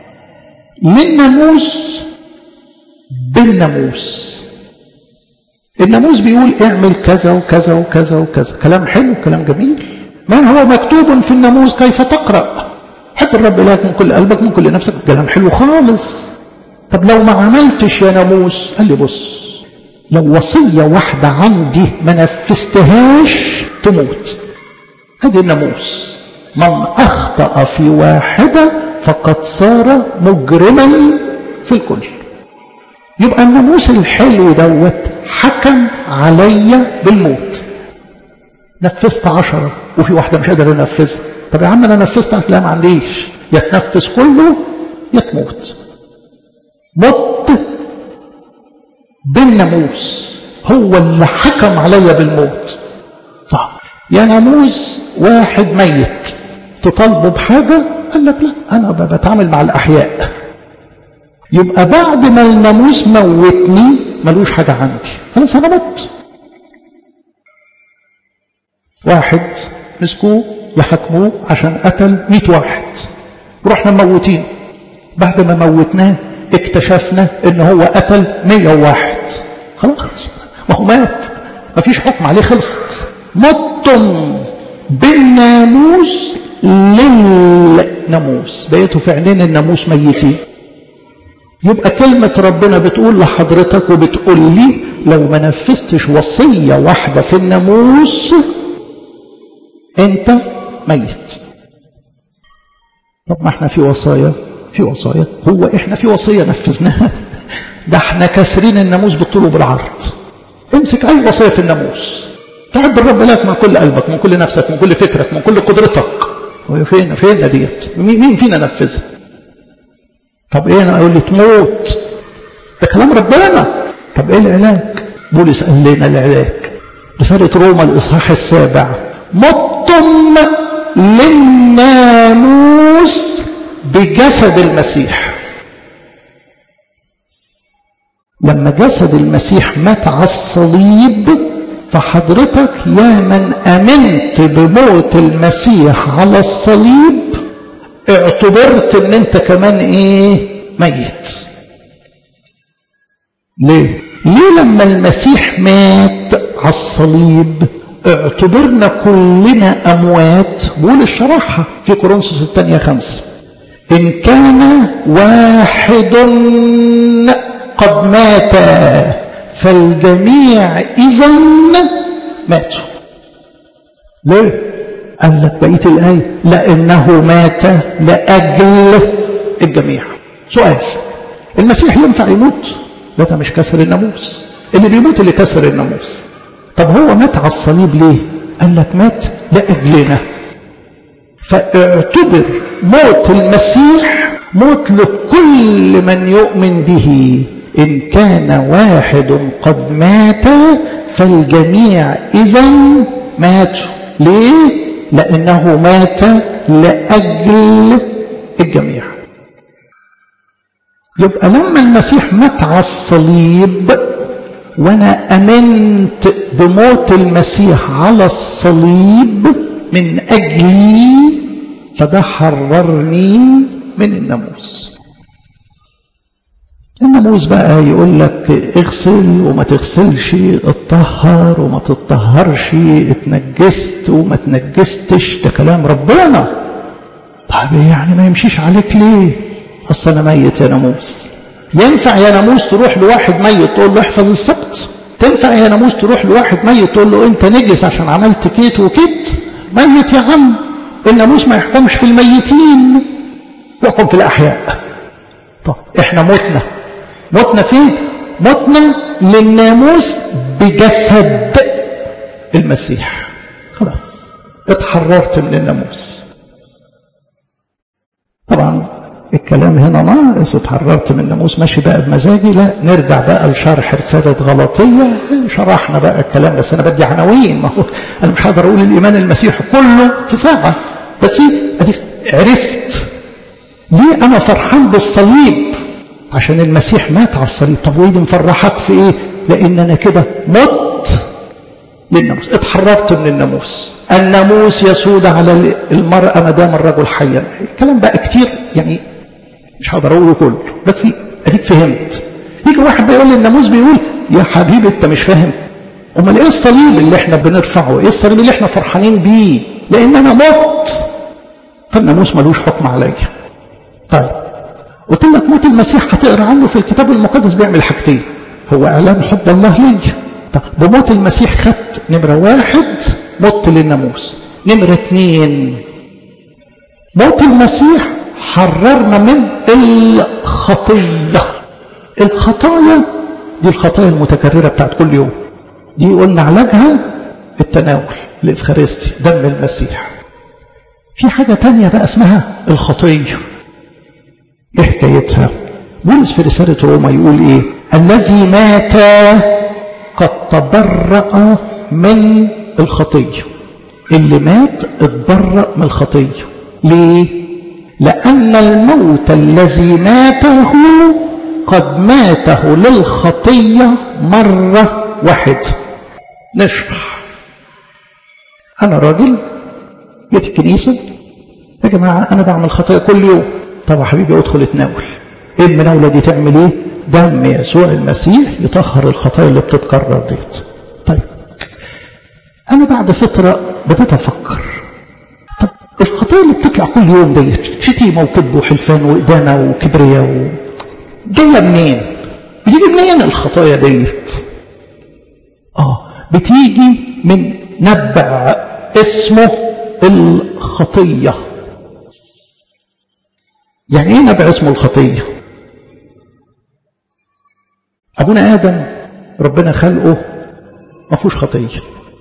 للناموس بالناموس الناموس بيقول اعمل كذا وكذا وكذا وكذا كلام حلو كلام جميل ما هو مكتوب في الناموس كيف تقرأ حب الرب إلهك من كل قلبك من كل نفسك كلام حلو خالص طب لو ما عملتش يا ناموس قال لي بص لو وصية واحدة عندي ما نفذتهاش تموت ادي الناموس من أخطأ في واحدة فقد صار مجرما في الكل يبقى الناموس الحلو دوت حكم عليا بالموت نفذت عشرة وفي واحدة مش قادر انفذها طب يا عم انا نفذت لا ما عنديش يا تنفذ كله يا تموت مت بالناموس هو اللي حكم عليا بالموت طب يا ناموس واحد ميت تطالبه بحاجة قال لك لا أنا بتعامل مع الأحياء يبقى بعد ما الناموس موتني ملوش حاجة عندي خلاص أنا مت واحد مسكوه يحاكموه عشان قتل 100 واحد ورحنا موتين بعد ما موتناه اكتشفنا ان هو قتل 101 خلاص ما هو مات ما فيش حكم عليه خلصت متم بالناموس للناموس بقيتوا في عينين الناموس ميتين يبقى كلمة ربنا بتقول لحضرتك وبتقول لي لو ما نفذتش وصية واحدة في الناموس انت ميت طب ما احنا في وصايا في وصايا هو احنا في وصية نفذناها ده احنا كاسرين الناموس بالطول وبالعرض امسك اي وصية في الناموس تعد الرب لك من كل قلبك من كل نفسك من كل فكرك من كل قدرتك هو فين فين ديت مين فينا نفذها طب ايه انا اقول لي تموت ده كلام ربنا طب ايه العلاج بولس قال لنا العلاج رسالة روما الاصحاح السابع متم للناموس بجسد المسيح لما جسد المسيح مات على الصليب فحضرتك يا من امنت بموت المسيح على الصليب اعتبرت ان انت كمان ايه ميت ليه ليه لما المسيح مات على الصليب اعتبرنا كلنا اموات بقول الشرحة في كورنثوس الثانية خمسة ان كان واحد قد مات فالجميع اذا ماتوا ليه قال لك بقيه الايه لانه مات لاجل الجميع سؤال المسيح ينفع يموت لا ده مش كسر الناموس اللي بيموت اللي كسر الناموس طب هو مات على الصليب ليه قال لك مات لاجلنا فاعتبر موت المسيح موت لكل من يؤمن به إن كان واحد قد مات فالجميع إذا ماتوا ليه؟ لأنه مات لأجل الجميع يبقى لما المسيح مات على الصليب وأنا أمنت بموت المسيح على الصليب من أجلي فده حررني من الناموس الناموس بقى يقول لك اغسل وما تغسلش اتطهر وما تتطهرش اتنجست وما تنجستش ده كلام ربنا طيب يعني ما يمشيش عليك ليه اصل انا ميت يا ناموس ينفع يا ناموس تروح لواحد ميت تقول له احفظ السبت تنفع يا ناموس تروح لواحد ميت تقول له انت نجس عشان عملت كيت وكيت ميت يا عم الناموس ما يحكمش في الميتين يحكم في الاحياء طب احنا متنا متنا فين متنا للناموس بجسد المسيح خلاص اتحررت من الناموس طبعا الكلام هنا ناقص اتحررت من الناموس ماشي بقى بمزاجي لا نرجع بقى لشرح رسالة غلطية شرحنا بقى الكلام بس انا بدي عناوين ما هو انا مش هقدر اقول الايمان المسيحي كله في ساعة بس ادي عرفت ليه انا فرحان بالصليب عشان المسيح مات على الصليب طب وايه مفرحك في ايه لان انا كده مت للناموس اتحررت من الناموس الناموس يسود على المرأة ما دام الرجل حيا الكلام بقى كتير يعني مش هقدر اقوله كله بس اديك فهمت يجي واحد بيقول لي الناموس بيقول يا حبيبي انت مش فاهم امال ايه الصليب اللي احنا بنرفعه ايه الصليب اللي احنا فرحانين بيه لان انا مت فالناموس ملوش حكم عليا طيب قلت لك موت المسيح هتقرا عنه في الكتاب المقدس بيعمل حاجتين هو اعلان حب الله ليا طب بموت المسيح خدت نمره واحد مت للناموس نمره اثنين موت المسيح حررنا من خطية الخطايا دي الخطايا المتكررة بتاعت كل يوم دي قلنا علاجها التناول الإفخارستي دم المسيح في حاجة تانية بقى اسمها الخطية ايه حكايتها بولس في رسالة روما يقول ايه الذي مات قد تبرأ من الخطية اللي مات اتبرأ من الخطية ليه لأن الموت الذي ماته قد ماته للخطية مرة واحدة نشرح أنا راجل جيت الكنيسة يا جماعة أنا بعمل خطايا كل يوم طب يا حبيبي ادخل اتناول ايه المناولة دي تعمل ايه دم يسوع المسيح يطهر الخطايا اللي بتتكرر ديت طيب أنا بعد فترة بديت أفكر طب الخطايا اللي بتطلع كل يوم ديت شتيمة وكذب وحلفان وإدانة وكبرياء و... جاية منين؟ بتيجي منين الخطايا ديت؟ آه بتيجي من نبع اسمه الخطية يعني ايه نبع اسمه الخطية ابونا ادم ربنا خلقه ما فيهوش خطية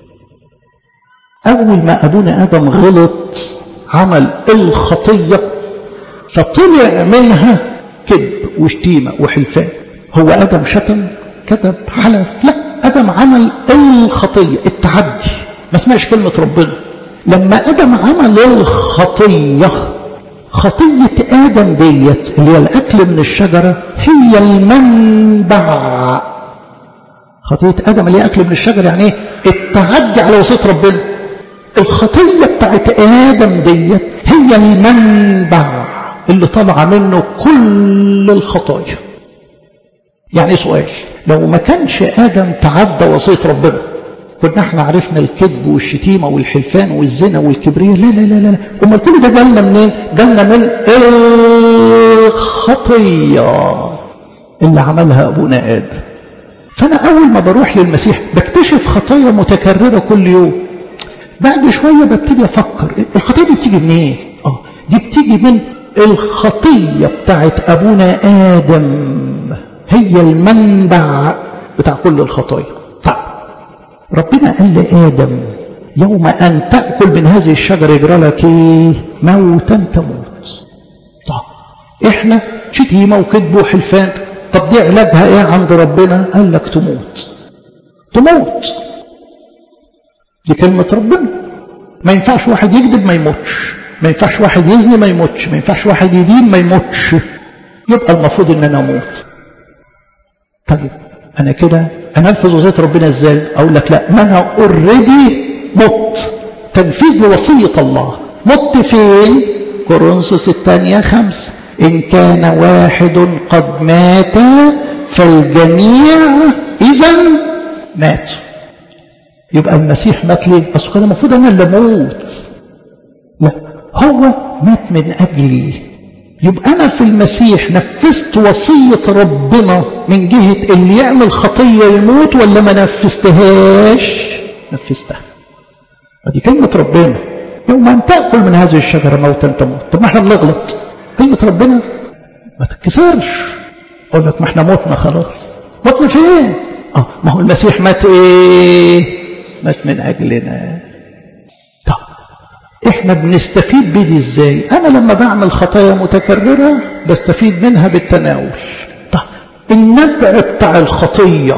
اول ما ابونا ادم غلط عمل الخطية فطلع منها كذب وشتيمة وحلفان هو ادم شتم كذب حلف لا ادم عمل الخطية التعدي ما اسمعش كلمة ربنا لما ادم عمل الخطية خطية آدم ديت اللي هي الأكل من الشجرة هي المنبع خطية آدم اللي هي أكل من الشجرة يعني إيه؟ التعدي على وصية ربنا الخطية بتاعت آدم ديت هي المنبع اللي طلع منه كل الخطايا يعني سؤال لو ما كانش آدم تعدى وصية ربنا كنا احنا عرفنا الكذب والشتيمه والحلفان والزنا والكبرياء لا لا لا لا امال كل ده جالنا منين؟ جالنا من الخطيه اللي عملها ابونا ادم. فانا اول ما بروح للمسيح بكتشف خطايا متكرره كل يوم. بعد شويه ببتدي افكر الخطيه دي بتيجي منين؟ إيه؟ اه دي بتيجي من الخطيه بتاعت ابونا ادم هي المنبع بتاع كل الخطايا. ربنا قال لآدم يوم أن تأكل من هذه الشجرة يجرى لك إيه؟ موتا تموت طب إحنا شتيمة وكذب وحلفان طب دي علاجها إيه عند ربنا؟ قال لك تموت تموت دي كلمة ربنا ما ينفعش واحد يكذب ما يموتش ما ينفعش واحد يزني ما يموتش ما ينفعش واحد يدين ما يموتش يبقى المفروض ان انا اموت طيب انا كده انفذ وصيه ربنا ازاي اقول لك لا ما انا اوريدي مت تنفيذ لوصيه الله مت فين كورنثوس الثانيه خمسة ان كان واحد قد مات فالجميع اذا ماتوا يبقى المسيح مات ليه اصل كده المفروض انا اللي اموت لا هو مات من اجلي يبقى أنا في المسيح نفذت وصية ربنا من جهة اللي يعمل خطية يموت ولا ما نفذتهاش نفذتها ودي كلمة ربنا يوم أن تأكل من هذه الشجرة موتا تموت طب ما احنا بنغلط كلمة ربنا ما تتكسرش أقول لك ما احنا متنا خلاص متنا فين؟ اه ما هو المسيح مات ايه؟ مات من أجلنا احنا بنستفيد بدي ازاي انا لما بعمل خطايا متكررة بستفيد منها بالتناول طيب النبع بتاع الخطية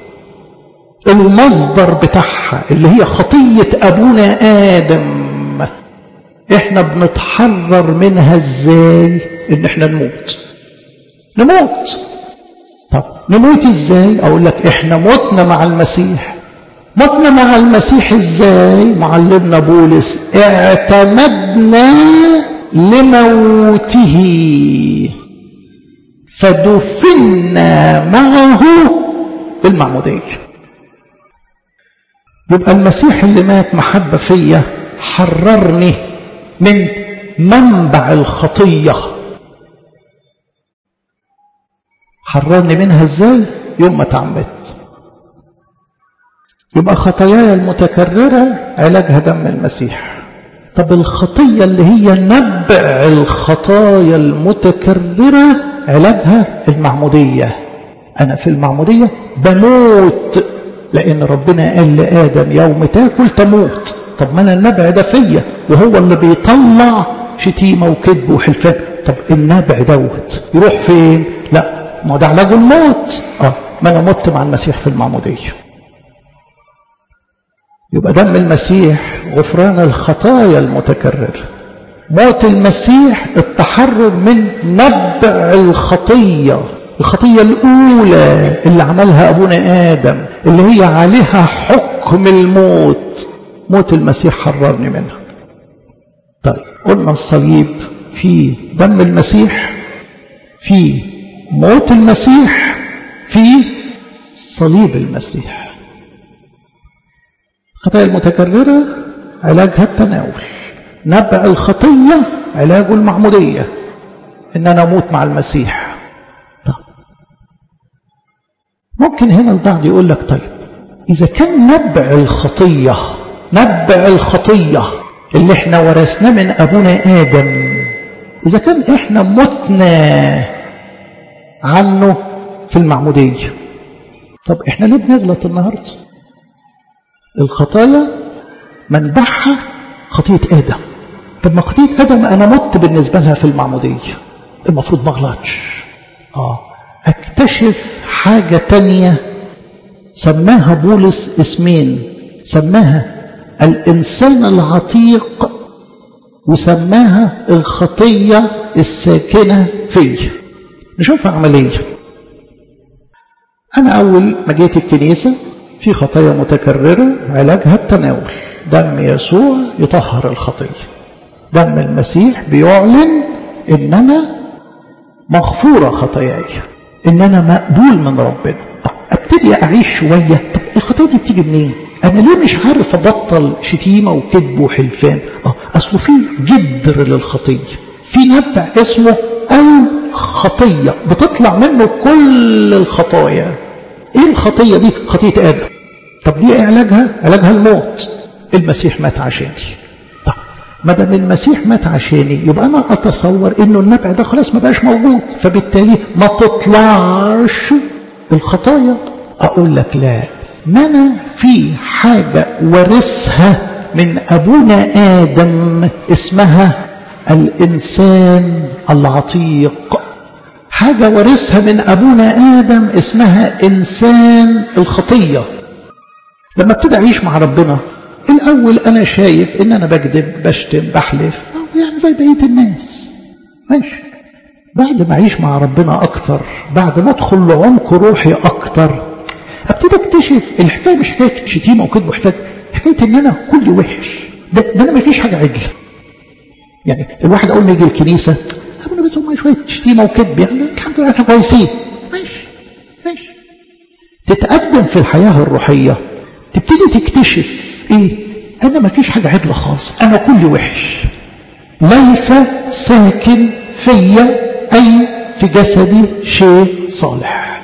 المصدر بتاعها اللي هي خطية ابونا ادم احنا بنتحرر منها ازاي ان احنا نموت نموت طب نموت ازاي اقول لك احنا متنا مع المسيح متنا مع المسيح ازاي معلمنا بولس اعتمدنا لموته فدفنا معه بالمعمودية يبقى المسيح اللي مات محبة فيا حررني من منبع الخطية حررني منها ازاي يوم ما تعمدت يبقى خطاياي المتكررة علاجها دم المسيح طب الخطية اللي هي نبع الخطايا المتكررة علاجها المعمودية أنا في المعمودية بموت لأن ربنا قال لآدم يوم تاكل تموت طب ما أنا النبع ده فيا وهو اللي بيطلع شتيمة وكذب وحلفان طب النبع دوت يروح فين لا ما ده علاجه الموت اه ما انا مت مع المسيح في المعمودية يبقى دم المسيح غفران الخطايا المتكررة موت المسيح التحرر من نبع الخطية الخطية الأولى اللي عملها أبونا آدم اللي هي عليها حكم الموت موت المسيح حررني منها طيب قلنا الصليب في دم المسيح في موت المسيح في صليب المسيح الخطايا المتكررة علاجها التناول نبع الخطية علاجه المعمودية إن أنا أموت مع المسيح طب ممكن هنا البعض يقول لك طيب إذا كان نبع الخطية نبع الخطية اللي احنا ورثناه من أبونا آدم إذا كان احنا متنا عنه في المعمودية طب احنا ليه بنغلط النهاردة الخطايا منبعها خطية آدم طب ما خطية آدم أنا مت بالنسبة لها في المعمودية المفروض ما اغلطش آه أكتشف حاجة تانية سماها بولس اسمين سماها الإنسان العتيق وسماها الخطية الساكنة فيه نشوفها عملية أنا أول ما جيت الكنيسة في خطايا متكررة علاجها التناول دم يسوع يطهر الخطية دم المسيح بيعلن إن أنا مغفورة خطاياي إن أنا مقبول من ربنا طب أبتدي أعيش شوية طب الخطية دي بتيجي منين أنا ليه مش عارف أبطل شتيمة وكذب وحلفان آه أصله في جدر للخطية في نبع اسمه الخطية بتطلع منه كل الخطايا ايه الخطية دي خطية آدم طب دي ايه علاجها علاجها الموت المسيح مات عشاني طب ما دام المسيح مات عشاني يبقى انا اتصور انه النبع ده خلاص ما بقاش موجود فبالتالي ما تطلعش الخطايا اقول لك لا ما انا في حاجة ورثها من ابونا ادم اسمها الانسان العتيق حاجة ورثها من أبونا آدم اسمها إنسان الخطية لما ابتدى أعيش مع ربنا الأول أنا شايف إن أنا بكذب بشتم بحلف يعني زي بقية الناس ماشي بعد ما أعيش مع ربنا أكتر بعد ما أدخل لعمق روحي أكتر ابتدي أكتشف الحكاية مش حكاية شتيمة وكذب وحفاظ حكاية إن أنا كل وحش ده, ده أنا مفيش حاجة عدلة يعني الواحد أول ما يجي الكنيسة أبونا بس هم شوية شتيمة وكذب يعني الحمد لله احنا كويسين ماشي ماشي تتقدم في الحياة الروحية تبتدي تكتشف ايه انا ما فيش حاجة عدلة خالص انا كل وحش ليس ساكن فيا اي في جسدي شيء صالح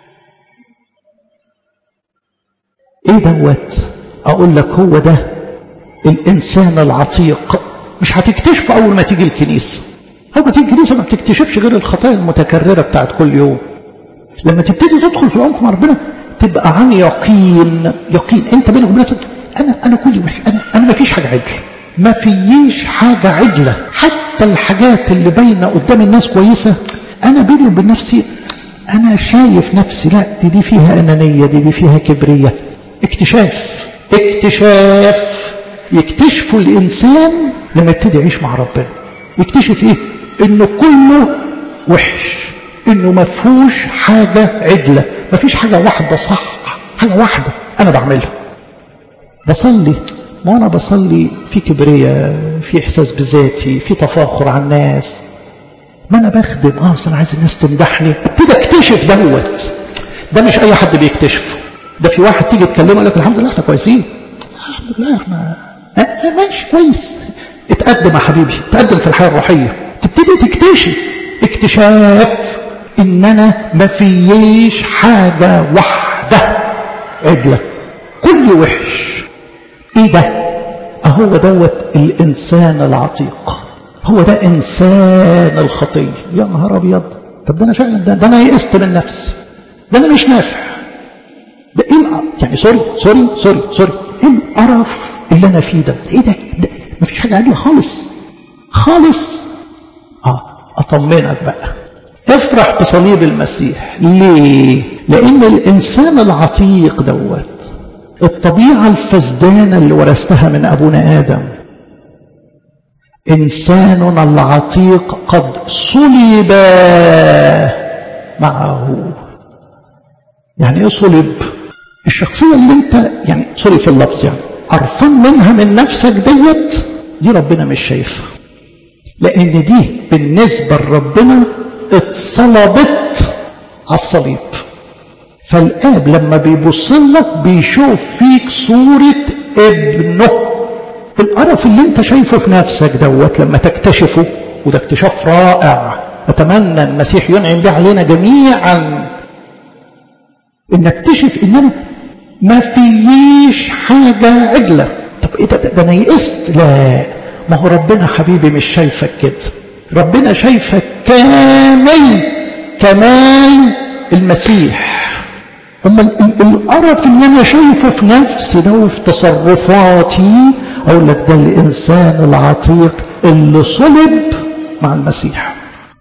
ايه دوت اقول لك هو ده الانسان العتيق مش هتكتشفه اول ما تيجي الكنيسه أول ما تيجي الكنيسة ما بتكتشفش غير الخطايا المتكررة بتاعت كل يوم لما تبتدي تدخل في العمق مع ربنا تبقى عن يقين يقين انت بينك وبين انا انا كل وحش انا انا ما فيش حاجه عدله ما فيش حاجه عدله حتى الحاجات اللي باينه قدام الناس كويسه انا بيني وبين نفسي انا شايف نفسي لا دي دي فيها انانيه دي دي فيها كبريه اكتشاف اكتشاف يكتشفوا الانسان لما يبتدي يعيش مع ربنا يكتشف ايه انه كله وحش انه ما فيهوش حاجة عدلة ما فيش حاجة واحدة صح حاجة واحدة انا بعملها بصلي ما انا بصلي في كبرية في احساس بذاتي في تفاخر على الناس ما انا بخدم اه اصلا عايز الناس تمدحني ابتدي اكتشف دوت ده مش اي حد بيكتشفه ده في واحد تيجي تكلمه يقول لك الحمد لله احنا كويسين الحمد لله احنا اه ماشي كويس اتقدم يا حبيبي تقدم في الحياة الروحية تبتدي تكتشف اكتشاف ان انا ما فيش حاجة واحدة عدلة كل وحش ايه ده أهو دوت الإنسان العتيق هو ده إنسان الخطية يا نهار أبيض طب ده أنا فعلا ده, ده أنا يئست من نفسي ده أنا مش نافع ده إيه يعني سوري سوري سوري سوري إيه القرف اللي أنا فيه ده إيه ده, ده مفيش حاجة عادلة خالص خالص آه أطمنك بقى افرح بصليب المسيح ليه لأن الإنسان العتيق دوت الطبيعة الفسدانة اللي ورثتها من أبونا آدم إنساننا العتيق قد صلب معه يعني إيه صلب الشخصية اللي أنت يعني سوري في اللفظ يعني قرفان منها من نفسك ديت دي ربنا مش شايفها لأن دي بالنسبة لربنا اتصلبت على الصليب فالآب لما بيبص لك بيشوف فيك صورة ابنه القرف اللي انت شايفه في نفسك دوت لما تكتشفه وده اكتشاف رائع أتمنى المسيح ينعم به علينا جميعا ان اكتشف ان انا ما فيش حاجة عدلة طب ايه ده, ده, ده انا يئست لا ما هو ربنا حبيبي مش شايفك كده ربنا شايفك كامل كمال المسيح أما القرف اللي أنا شايفه في نفسي ده وفي تصرفاتي أقول لك ده الإنسان العتيق اللي صلب مع المسيح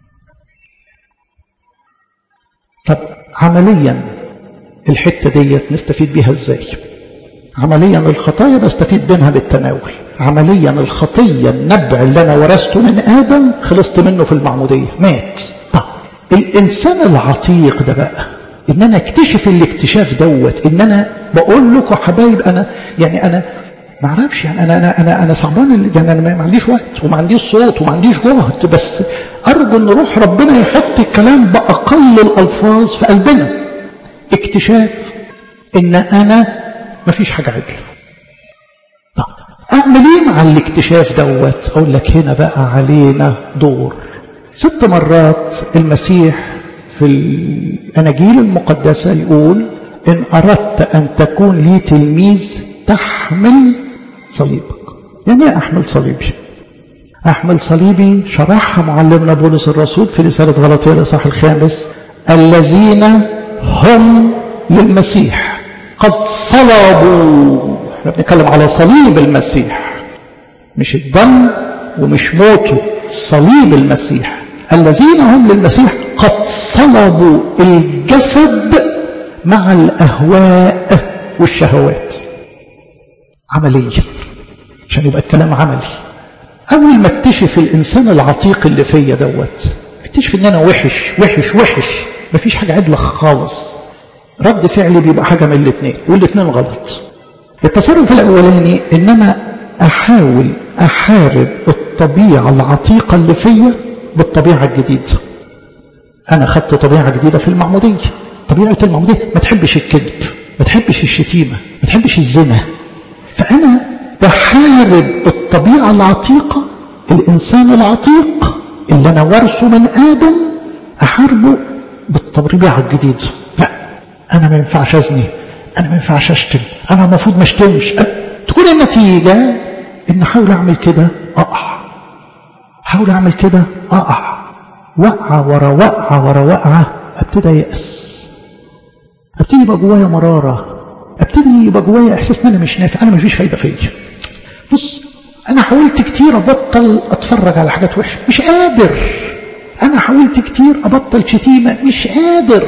طب عمليا الحتة ديت نستفيد بيها ازاي عمليا الخطايا بستفيد منها بالتناول عمليا الخطية النبع اللي أنا ورثته من آدم خلصت منه في المعمودية مات طب الإنسان العتيق ده بقى ان انا اكتشف الاكتشاف دوت ان انا بقول لكم حبايب انا يعني انا ما اعرفش يعني انا انا انا انا صعبان يعني انا ما عنديش وقت وما عنديش صوت وما عنديش جهد بس ارجو ان روح ربنا يحط الكلام باقل الالفاظ في قلبنا اكتشاف ان انا ما فيش حاجه عدله طب اعمل ايه مع الاكتشاف دوت اقول لك هنا بقى علينا دور ست مرات المسيح في الأناجيل المقدسة يقول إن أردت أن تكون لي تلميذ تحمل صليبك يعني ايه أحمل صليبي أحمل صليبي شرحها معلمنا بولس الرسول في رسالة غلطية الإصحاح الخامس الذين هم للمسيح قد صلبوا احنا بنتكلم على صليب المسيح مش الدم ومش موته صليب المسيح الذين هم للمسيح قد صلبوا الجسد مع الأهواء والشهوات عمليا عشان يبقى الكلام عملي أول ما اكتشف الإنسان العتيق اللي فيا دوت اكتشف إن أنا وحش وحش وحش مفيش حاجة عدلة خالص رد فعلي بيبقى حاجة من الاثنين والاثنين غلط التصرف الأولاني إن أنا أحاول أحارب الطبيعة العتيقة اللي فيا بالطبيعة الجديدة أنا خدت طبيعة جديدة في المعمودية طبيعة المعمودية ما تحبش الكذب ما تحبش الشتيمة ما تحبش الزنا فأنا بحارب الطبيعة العتيقة الإنسان العتيق اللي أنا ورثه من آدم أحاربه بالطبيعة الجديدة لا أنا ما ينفعش أزني أنا ما ينفعش أشتم أنا المفروض ما أشتمش تكون النتيجة إن أحاول أعمل كده أقع أحاول أعمل كده أقع وقعة ورا وقعة ورا وقعة ابتدى يأس ابتدي يبقى جوايا مرارة ابتدي يبقى جوايا احساس ان انا مش نافع انا مفيش فايدة فيا بص انا حاولت كتير ابطل اتفرج على حاجات وحشة مش قادر انا حاولت كتير ابطل شتيمة مش قادر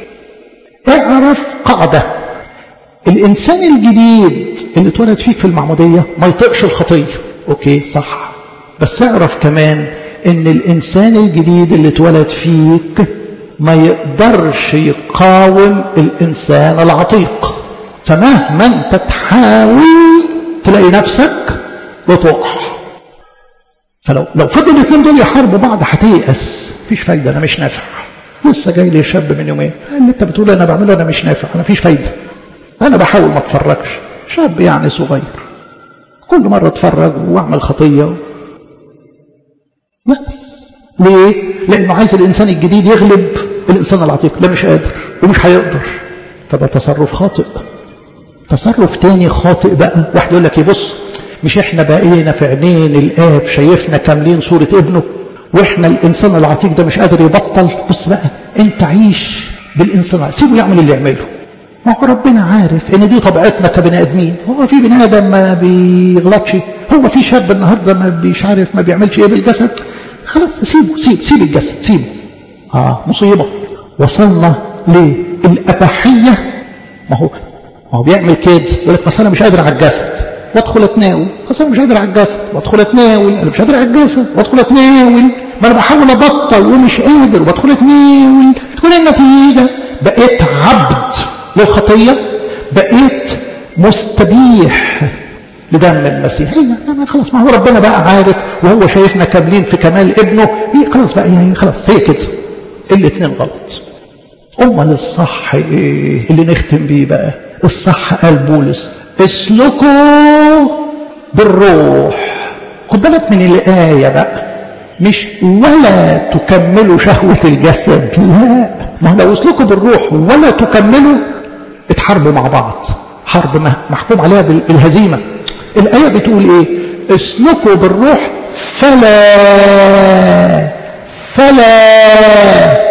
اعرف قاعدة الانسان الجديد اللي اتولد فيك في المعمودية ما يطقش الخطية اوكي صح بس اعرف كمان ان الانسان الجديد اللي اتولد فيك ما يقدرش يقاوم الانسان العتيق فمهما انت تحاول تلاقي نفسك بتقع فلو لو فضلوا الاثنين دول يحاربوا بعض هتيأس مفيش فايده انا مش نافع لسه جاي لي شاب من يومين اللي انت بتقول انا بعمله انا مش نافع انا مفيش فايده انا بحاول ما اتفرجش شاب يعني صغير كل مره اتفرج واعمل خطيه يأس ليه؟ لأنه عايز الإنسان الجديد يغلب الإنسان العتيق لا مش قادر ومش هيقدر فده تصرف خاطئ تصرف تاني خاطئ بقى واحد يقول لك يبص مش احنا بقينا في عينين الاب شايفنا كاملين صورة ابنه واحنا الانسان العتيق ده مش قادر يبطل بص بقى انت عيش بالانسان سيبه يعمل اللي يعمله ما هو ربنا عارف ان دي طبيعتنا كبني ادمين هو في بني ادم ما بيغلطش هو في شاب النهارده ما بيش عارف ما بيعملش ايه بالجسد خلاص سيبه سيب سيب الجسد سيبه اه مصيبه وصلنا للاباحيه ما هو ما هو بيعمل كده يقول لك بس انا مش قادر على الجسد وادخل اتناول بس انا مش قادر على الجسد وادخل اتناول انا مش قادر على الجسد وادخل اتناول ما انا بحاول ابطل ومش قادر وادخل اتناول تكون النتيجه بقيت عبد للخطيه بقيت مستبيح لدم المسيح هي خلاص ما هو ربنا بقى عارف وهو شايفنا كاملين في كمال ابنه هي خلاص بقى هي خلاص هي كده الاثنين غلط امال الصح ايه اللي نختم بيه بقى الصح قال بولس اسلكوا بالروح خد بالك من الآية بقى مش ولا تكملوا شهوة الجسد لا ما هو لو اسلكوا بالروح ولا تكملوا اتحاربوا مع بعض حرب محكوم عليها بالهزيمة الآية بتقول ايه اسلكوا بالروح فلا فلا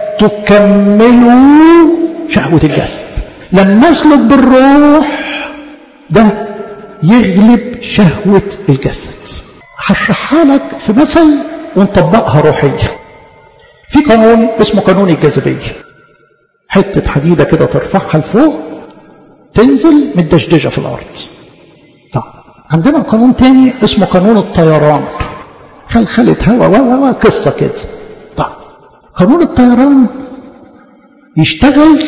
تكملوا شهوة الجسد لما اسلك بالروح ده يغلب شهوة الجسد هشرحها لك في مثل ونطبقها روحيا في قانون اسمه قانون الجاذبية حتة حديدة كده ترفعها لفوق تنزل متدشدشة في الأرض طب عندنا قانون تاني اسمه قانون الطيران خلخلة هوا و و قصة كده طب قانون الطيران يشتغل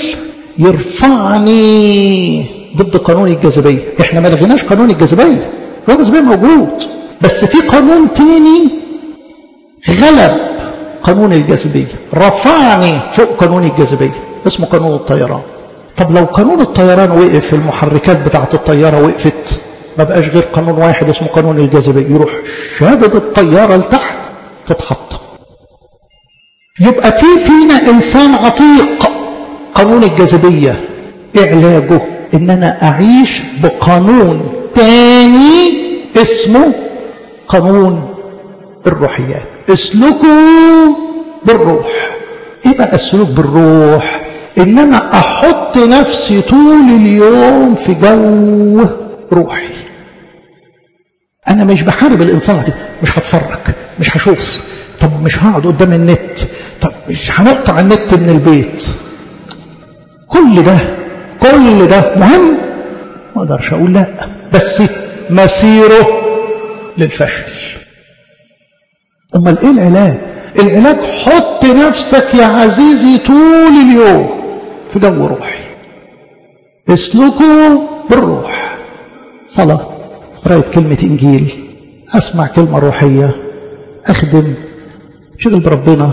يرفعني ضد قانون الجاذبية احنا ما لغيناش قانون الجاذبية هو الجاذبية موجود بس في قانون تاني غلب قانون الجاذبية رفعني فوق قانون الجاذبية اسمه قانون الطيران طب لو قانون الطيران وقف المحركات بتاعت الطيارة وقفت ما بقاش غير قانون واحد اسمه قانون الجاذبية يروح شادد الطيارة لتحت تتحطم يبقى في فينا إنسان عتيق قانون الجاذبية إيه علاجه إن أنا أعيش بقانون تاني اسمه قانون الروحيات اسلكوا بالروح ايه بقى السلوك بالروح ان انا احط نفسي طول اليوم في جو روحي انا مش بحارب الانسان دي مش هتفرج مش هشوف طب مش هقعد قدام النت طب مش هنقطع النت من البيت كل ده كل ده مهم ما اقدرش اقول لا بس مسيره للفشل امال ايه العلاج العلاج حط نفسك يا عزيزي طول اليوم في جو روحي اسلكوا بالروح صلاة قراية كلمة إنجيل أسمع كلمة روحية أخدم شغل بربنا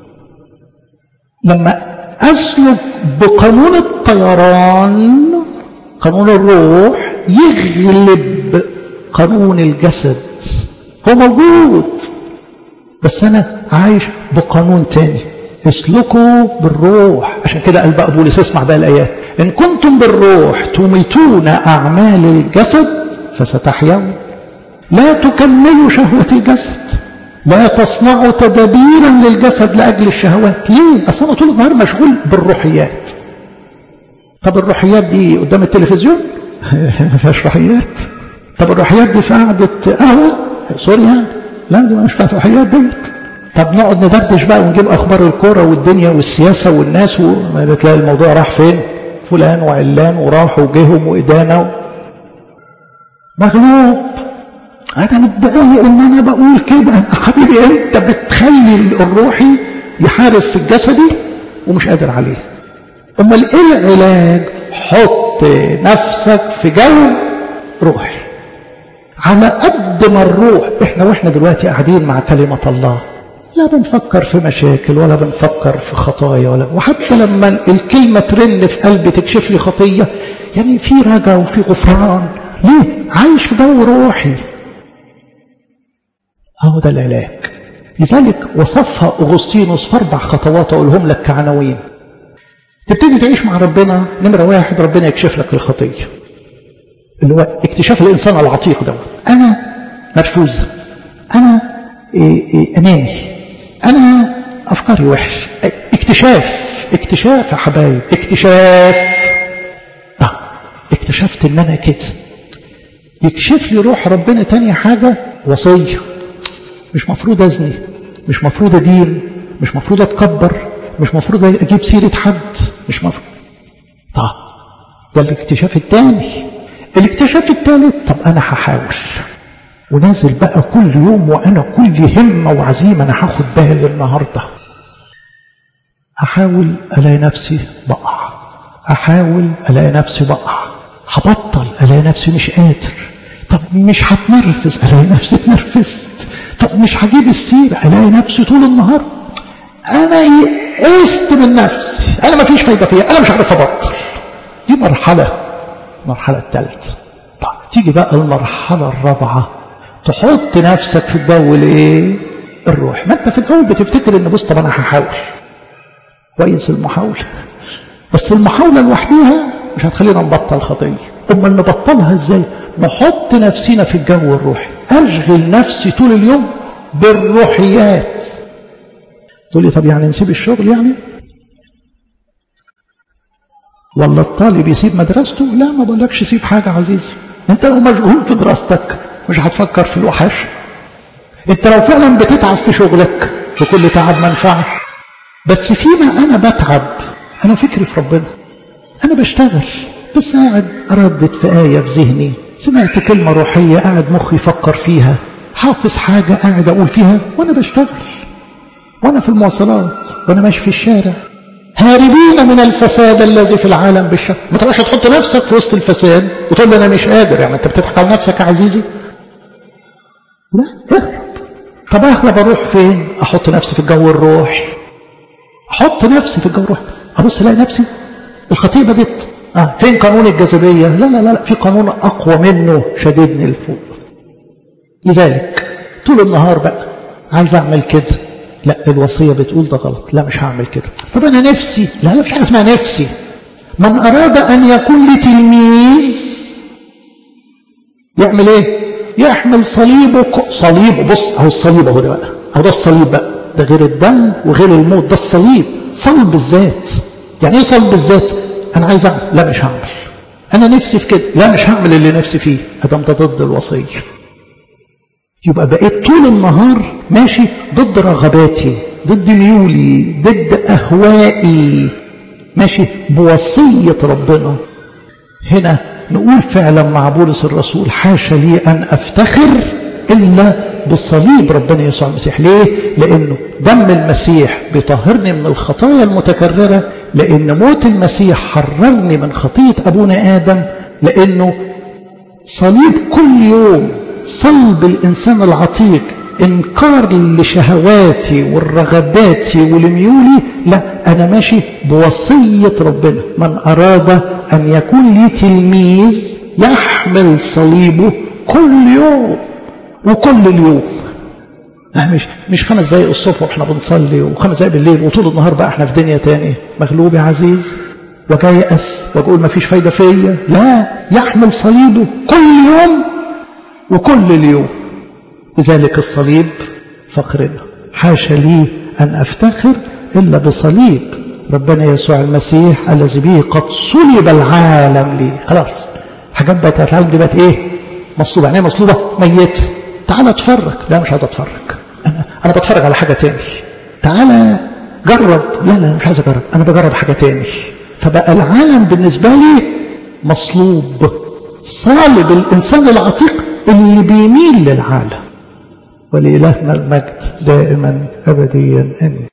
لما أسلك بقانون الطيران قانون الروح يغلب قانون الجسد هو موجود بس أنا عايش بقانون تاني اسلكوا بالروح عشان كده قال بقى بولس اسمع بقى الآيات إن كنتم بالروح تميتون أعمال الجسد فستحيون لا تكملوا شهوة الجسد لا تصنعوا تدابيرا للجسد لأجل الشهوات ليه؟ أصل أنا طول النهار مشغول بالروحيات طب الروحيات دي قدام التلفزيون ما فيهاش روحيات طب الروحيات دي في قعدة قهوة سوري يعني لا دي مش فيها روحيات ديت طب نقعد ندردش بقى ونجيب اخبار الكوره والدنيا والسياسه والناس وما تلاقي الموضوع راح فين فلان وعلان وراحوا وجيهم وادانه مغلوب انا متضايق ان انا بقول كده حبيبي انت بتخلي الروحي يحارب في الجسدي ومش قادر عليه امال ايه العلاج حط نفسك في جو روحي على قد ما الروح احنا واحنا دلوقتي قاعدين مع كلمه الله لا بنفكر في مشاكل ولا بنفكر في خطايا ولا وحتى لما الكلمة ترن في قلبي تكشف لي خطية يعني في رجا وفي غفران ليه؟ عايش في جو روحي اهو ده العلاج لذلك وصفها أغسطينوس في أربع خطوات أقولهم لك كعناوين تبتدي تعيش مع ربنا نمرة واحد ربنا يكشف لك الخطية اللي هو اكتشاف الإنسان العتيق دوت أنا مرفوز أنا إيه إيه أناني أنا أفكاري وحش اكتشاف اكتشاف يا حبايب اكتشاف آه. اكتشفت ان انا كده يكشف لي روح ربنا تاني حاجة وصية مش مفروض ازني مش مفروض ادين مش مفروض اتكبر مش مفروض اجيب سيرة حد مش مفروض طب ده الاكتشاف التاني الاكتشاف التالت طب انا هحاول ونازل بقى كل يوم وانا كل همة وعزيمة انا هاخد بالي النهارده أحاول ألاقي نفسي بقع أحاول ألاقي نفسي بقع هبطل ألاقي نفسي مش قادر طب مش هتنرفز ألاقي نفسي اتنرفزت طب مش هجيب السيرة ألاقي نفسي طول النهار أنا يئست من نفسي أنا ما فيش فايدة فيها أنا مش عارف أبطل دي مرحلة المرحلة الثالثة طب تيجي بقى المرحلة الرابعة تحط نفسك في الجو الايه الروح ما انت في الاول بتفتكر ان بص طب انا هحاول كويس المحاولة بس المحاولة لوحدها مش هتخلينا نبطل خطية أما نبطلها ازاي نحط نفسنا في الجو الروحي أشغل نفسي طول اليوم بالروحيات تقول لي طب يعني نسيب الشغل يعني ولا الطالب يسيب مدرسته لا ما بقولكش سيب حاجة عزيزي انت لو مشغول في دراستك مش هتفكر في الوحش انت لو فعلا بتتعب في شغلك وكل تعب منفعه بس فيما أنا بتعب أنا فكري في ربنا أنا بشتغل بس قاعد أردد في آية في ذهني سمعت كلمة روحية قاعد مخي يفكر فيها حافظ حاجة قاعد أقول فيها وأنا بشتغل وأنا في المواصلات وأنا ماشي في الشارع هاربين من الفساد الذي في العالم بالشر ما تبقاش تحط نفسك في وسط الفساد وتقول لي أنا مش قادر يعني أنت بتضحك على نفسك يا عزيزي لا اهرب طب أهرب أروح فين أحط نفسي في الجو الروحي احط نفسي في الجو الروحي ابص الاقي نفسي الخطيه بدت اه فين قانون الجاذبيه لا لا لا في قانون اقوى منه شددني لفوق لذلك طول النهار بقى عايز اعمل كده لا الوصيه بتقول ده غلط لا مش هعمل كده طب انا نفسي لا لا مش حاجه اسمها نفسي من اراد ان يكون لي تلميذ يعمل ايه يحمل صليبه صليبه بص اهو الصليب اهو ده بقى اهو ده الصليب بقى ده غير الدم وغير الموت ده الصليب صلب الذات يعني ايه صلب الذات انا عايز اعمل لا مش هعمل انا نفسي في كده لا مش هعمل اللي نفسي فيه ادم ده ضد الوصيه يبقى بقيت طول النهار ماشي ضد رغباتي ضد ميولي ضد اهوائي ماشي بوصيه ربنا هنا نقول فعلا مع بولس الرسول حاشا لي ان افتخر الا بصليب ربنا يسوع المسيح ليه؟ لأنه دم المسيح بيطهرني من الخطايا المتكررة لأن موت المسيح حررني من خطية أبونا آدم لأنه صليب كل يوم صلب الإنسان العتيق إنكار لشهواتي والرغباتي ولميولي لا أنا ماشي بوصية ربنا من أراد أن يكون لي تلميذ يحمل صليبه كل يوم وكل اليوم مش مش خمس دقايق الصبح واحنا بنصلي وخمس دقايق بالليل وطول النهار بقى احنا في دنيا تانية مغلوب يا عزيز وجيأس واقول ما فيش فايدة فيا لا يحمل صليبه كل يوم وكل اليوم لذلك الصليب فخرنا حاشا لي أن أفتخر إلا بصليب ربنا يسوع المسيح الذي به قد صلب العالم لي خلاص حاجات بقت العالم دي بقت ايه مصلوبة يعني ايه مصلوبة ميت تعال اتفرج لا مش عايز اتفرج انا انا بتفرج على حاجة تاني تعال جرب لا لا مش عايز اجرب انا بجرب حاجة تاني فبقى العالم بالنسبة لي مصلوب صالب الانسان العتيق اللي بيميل للعالم ولإلهنا المجد دائما أبديا آمين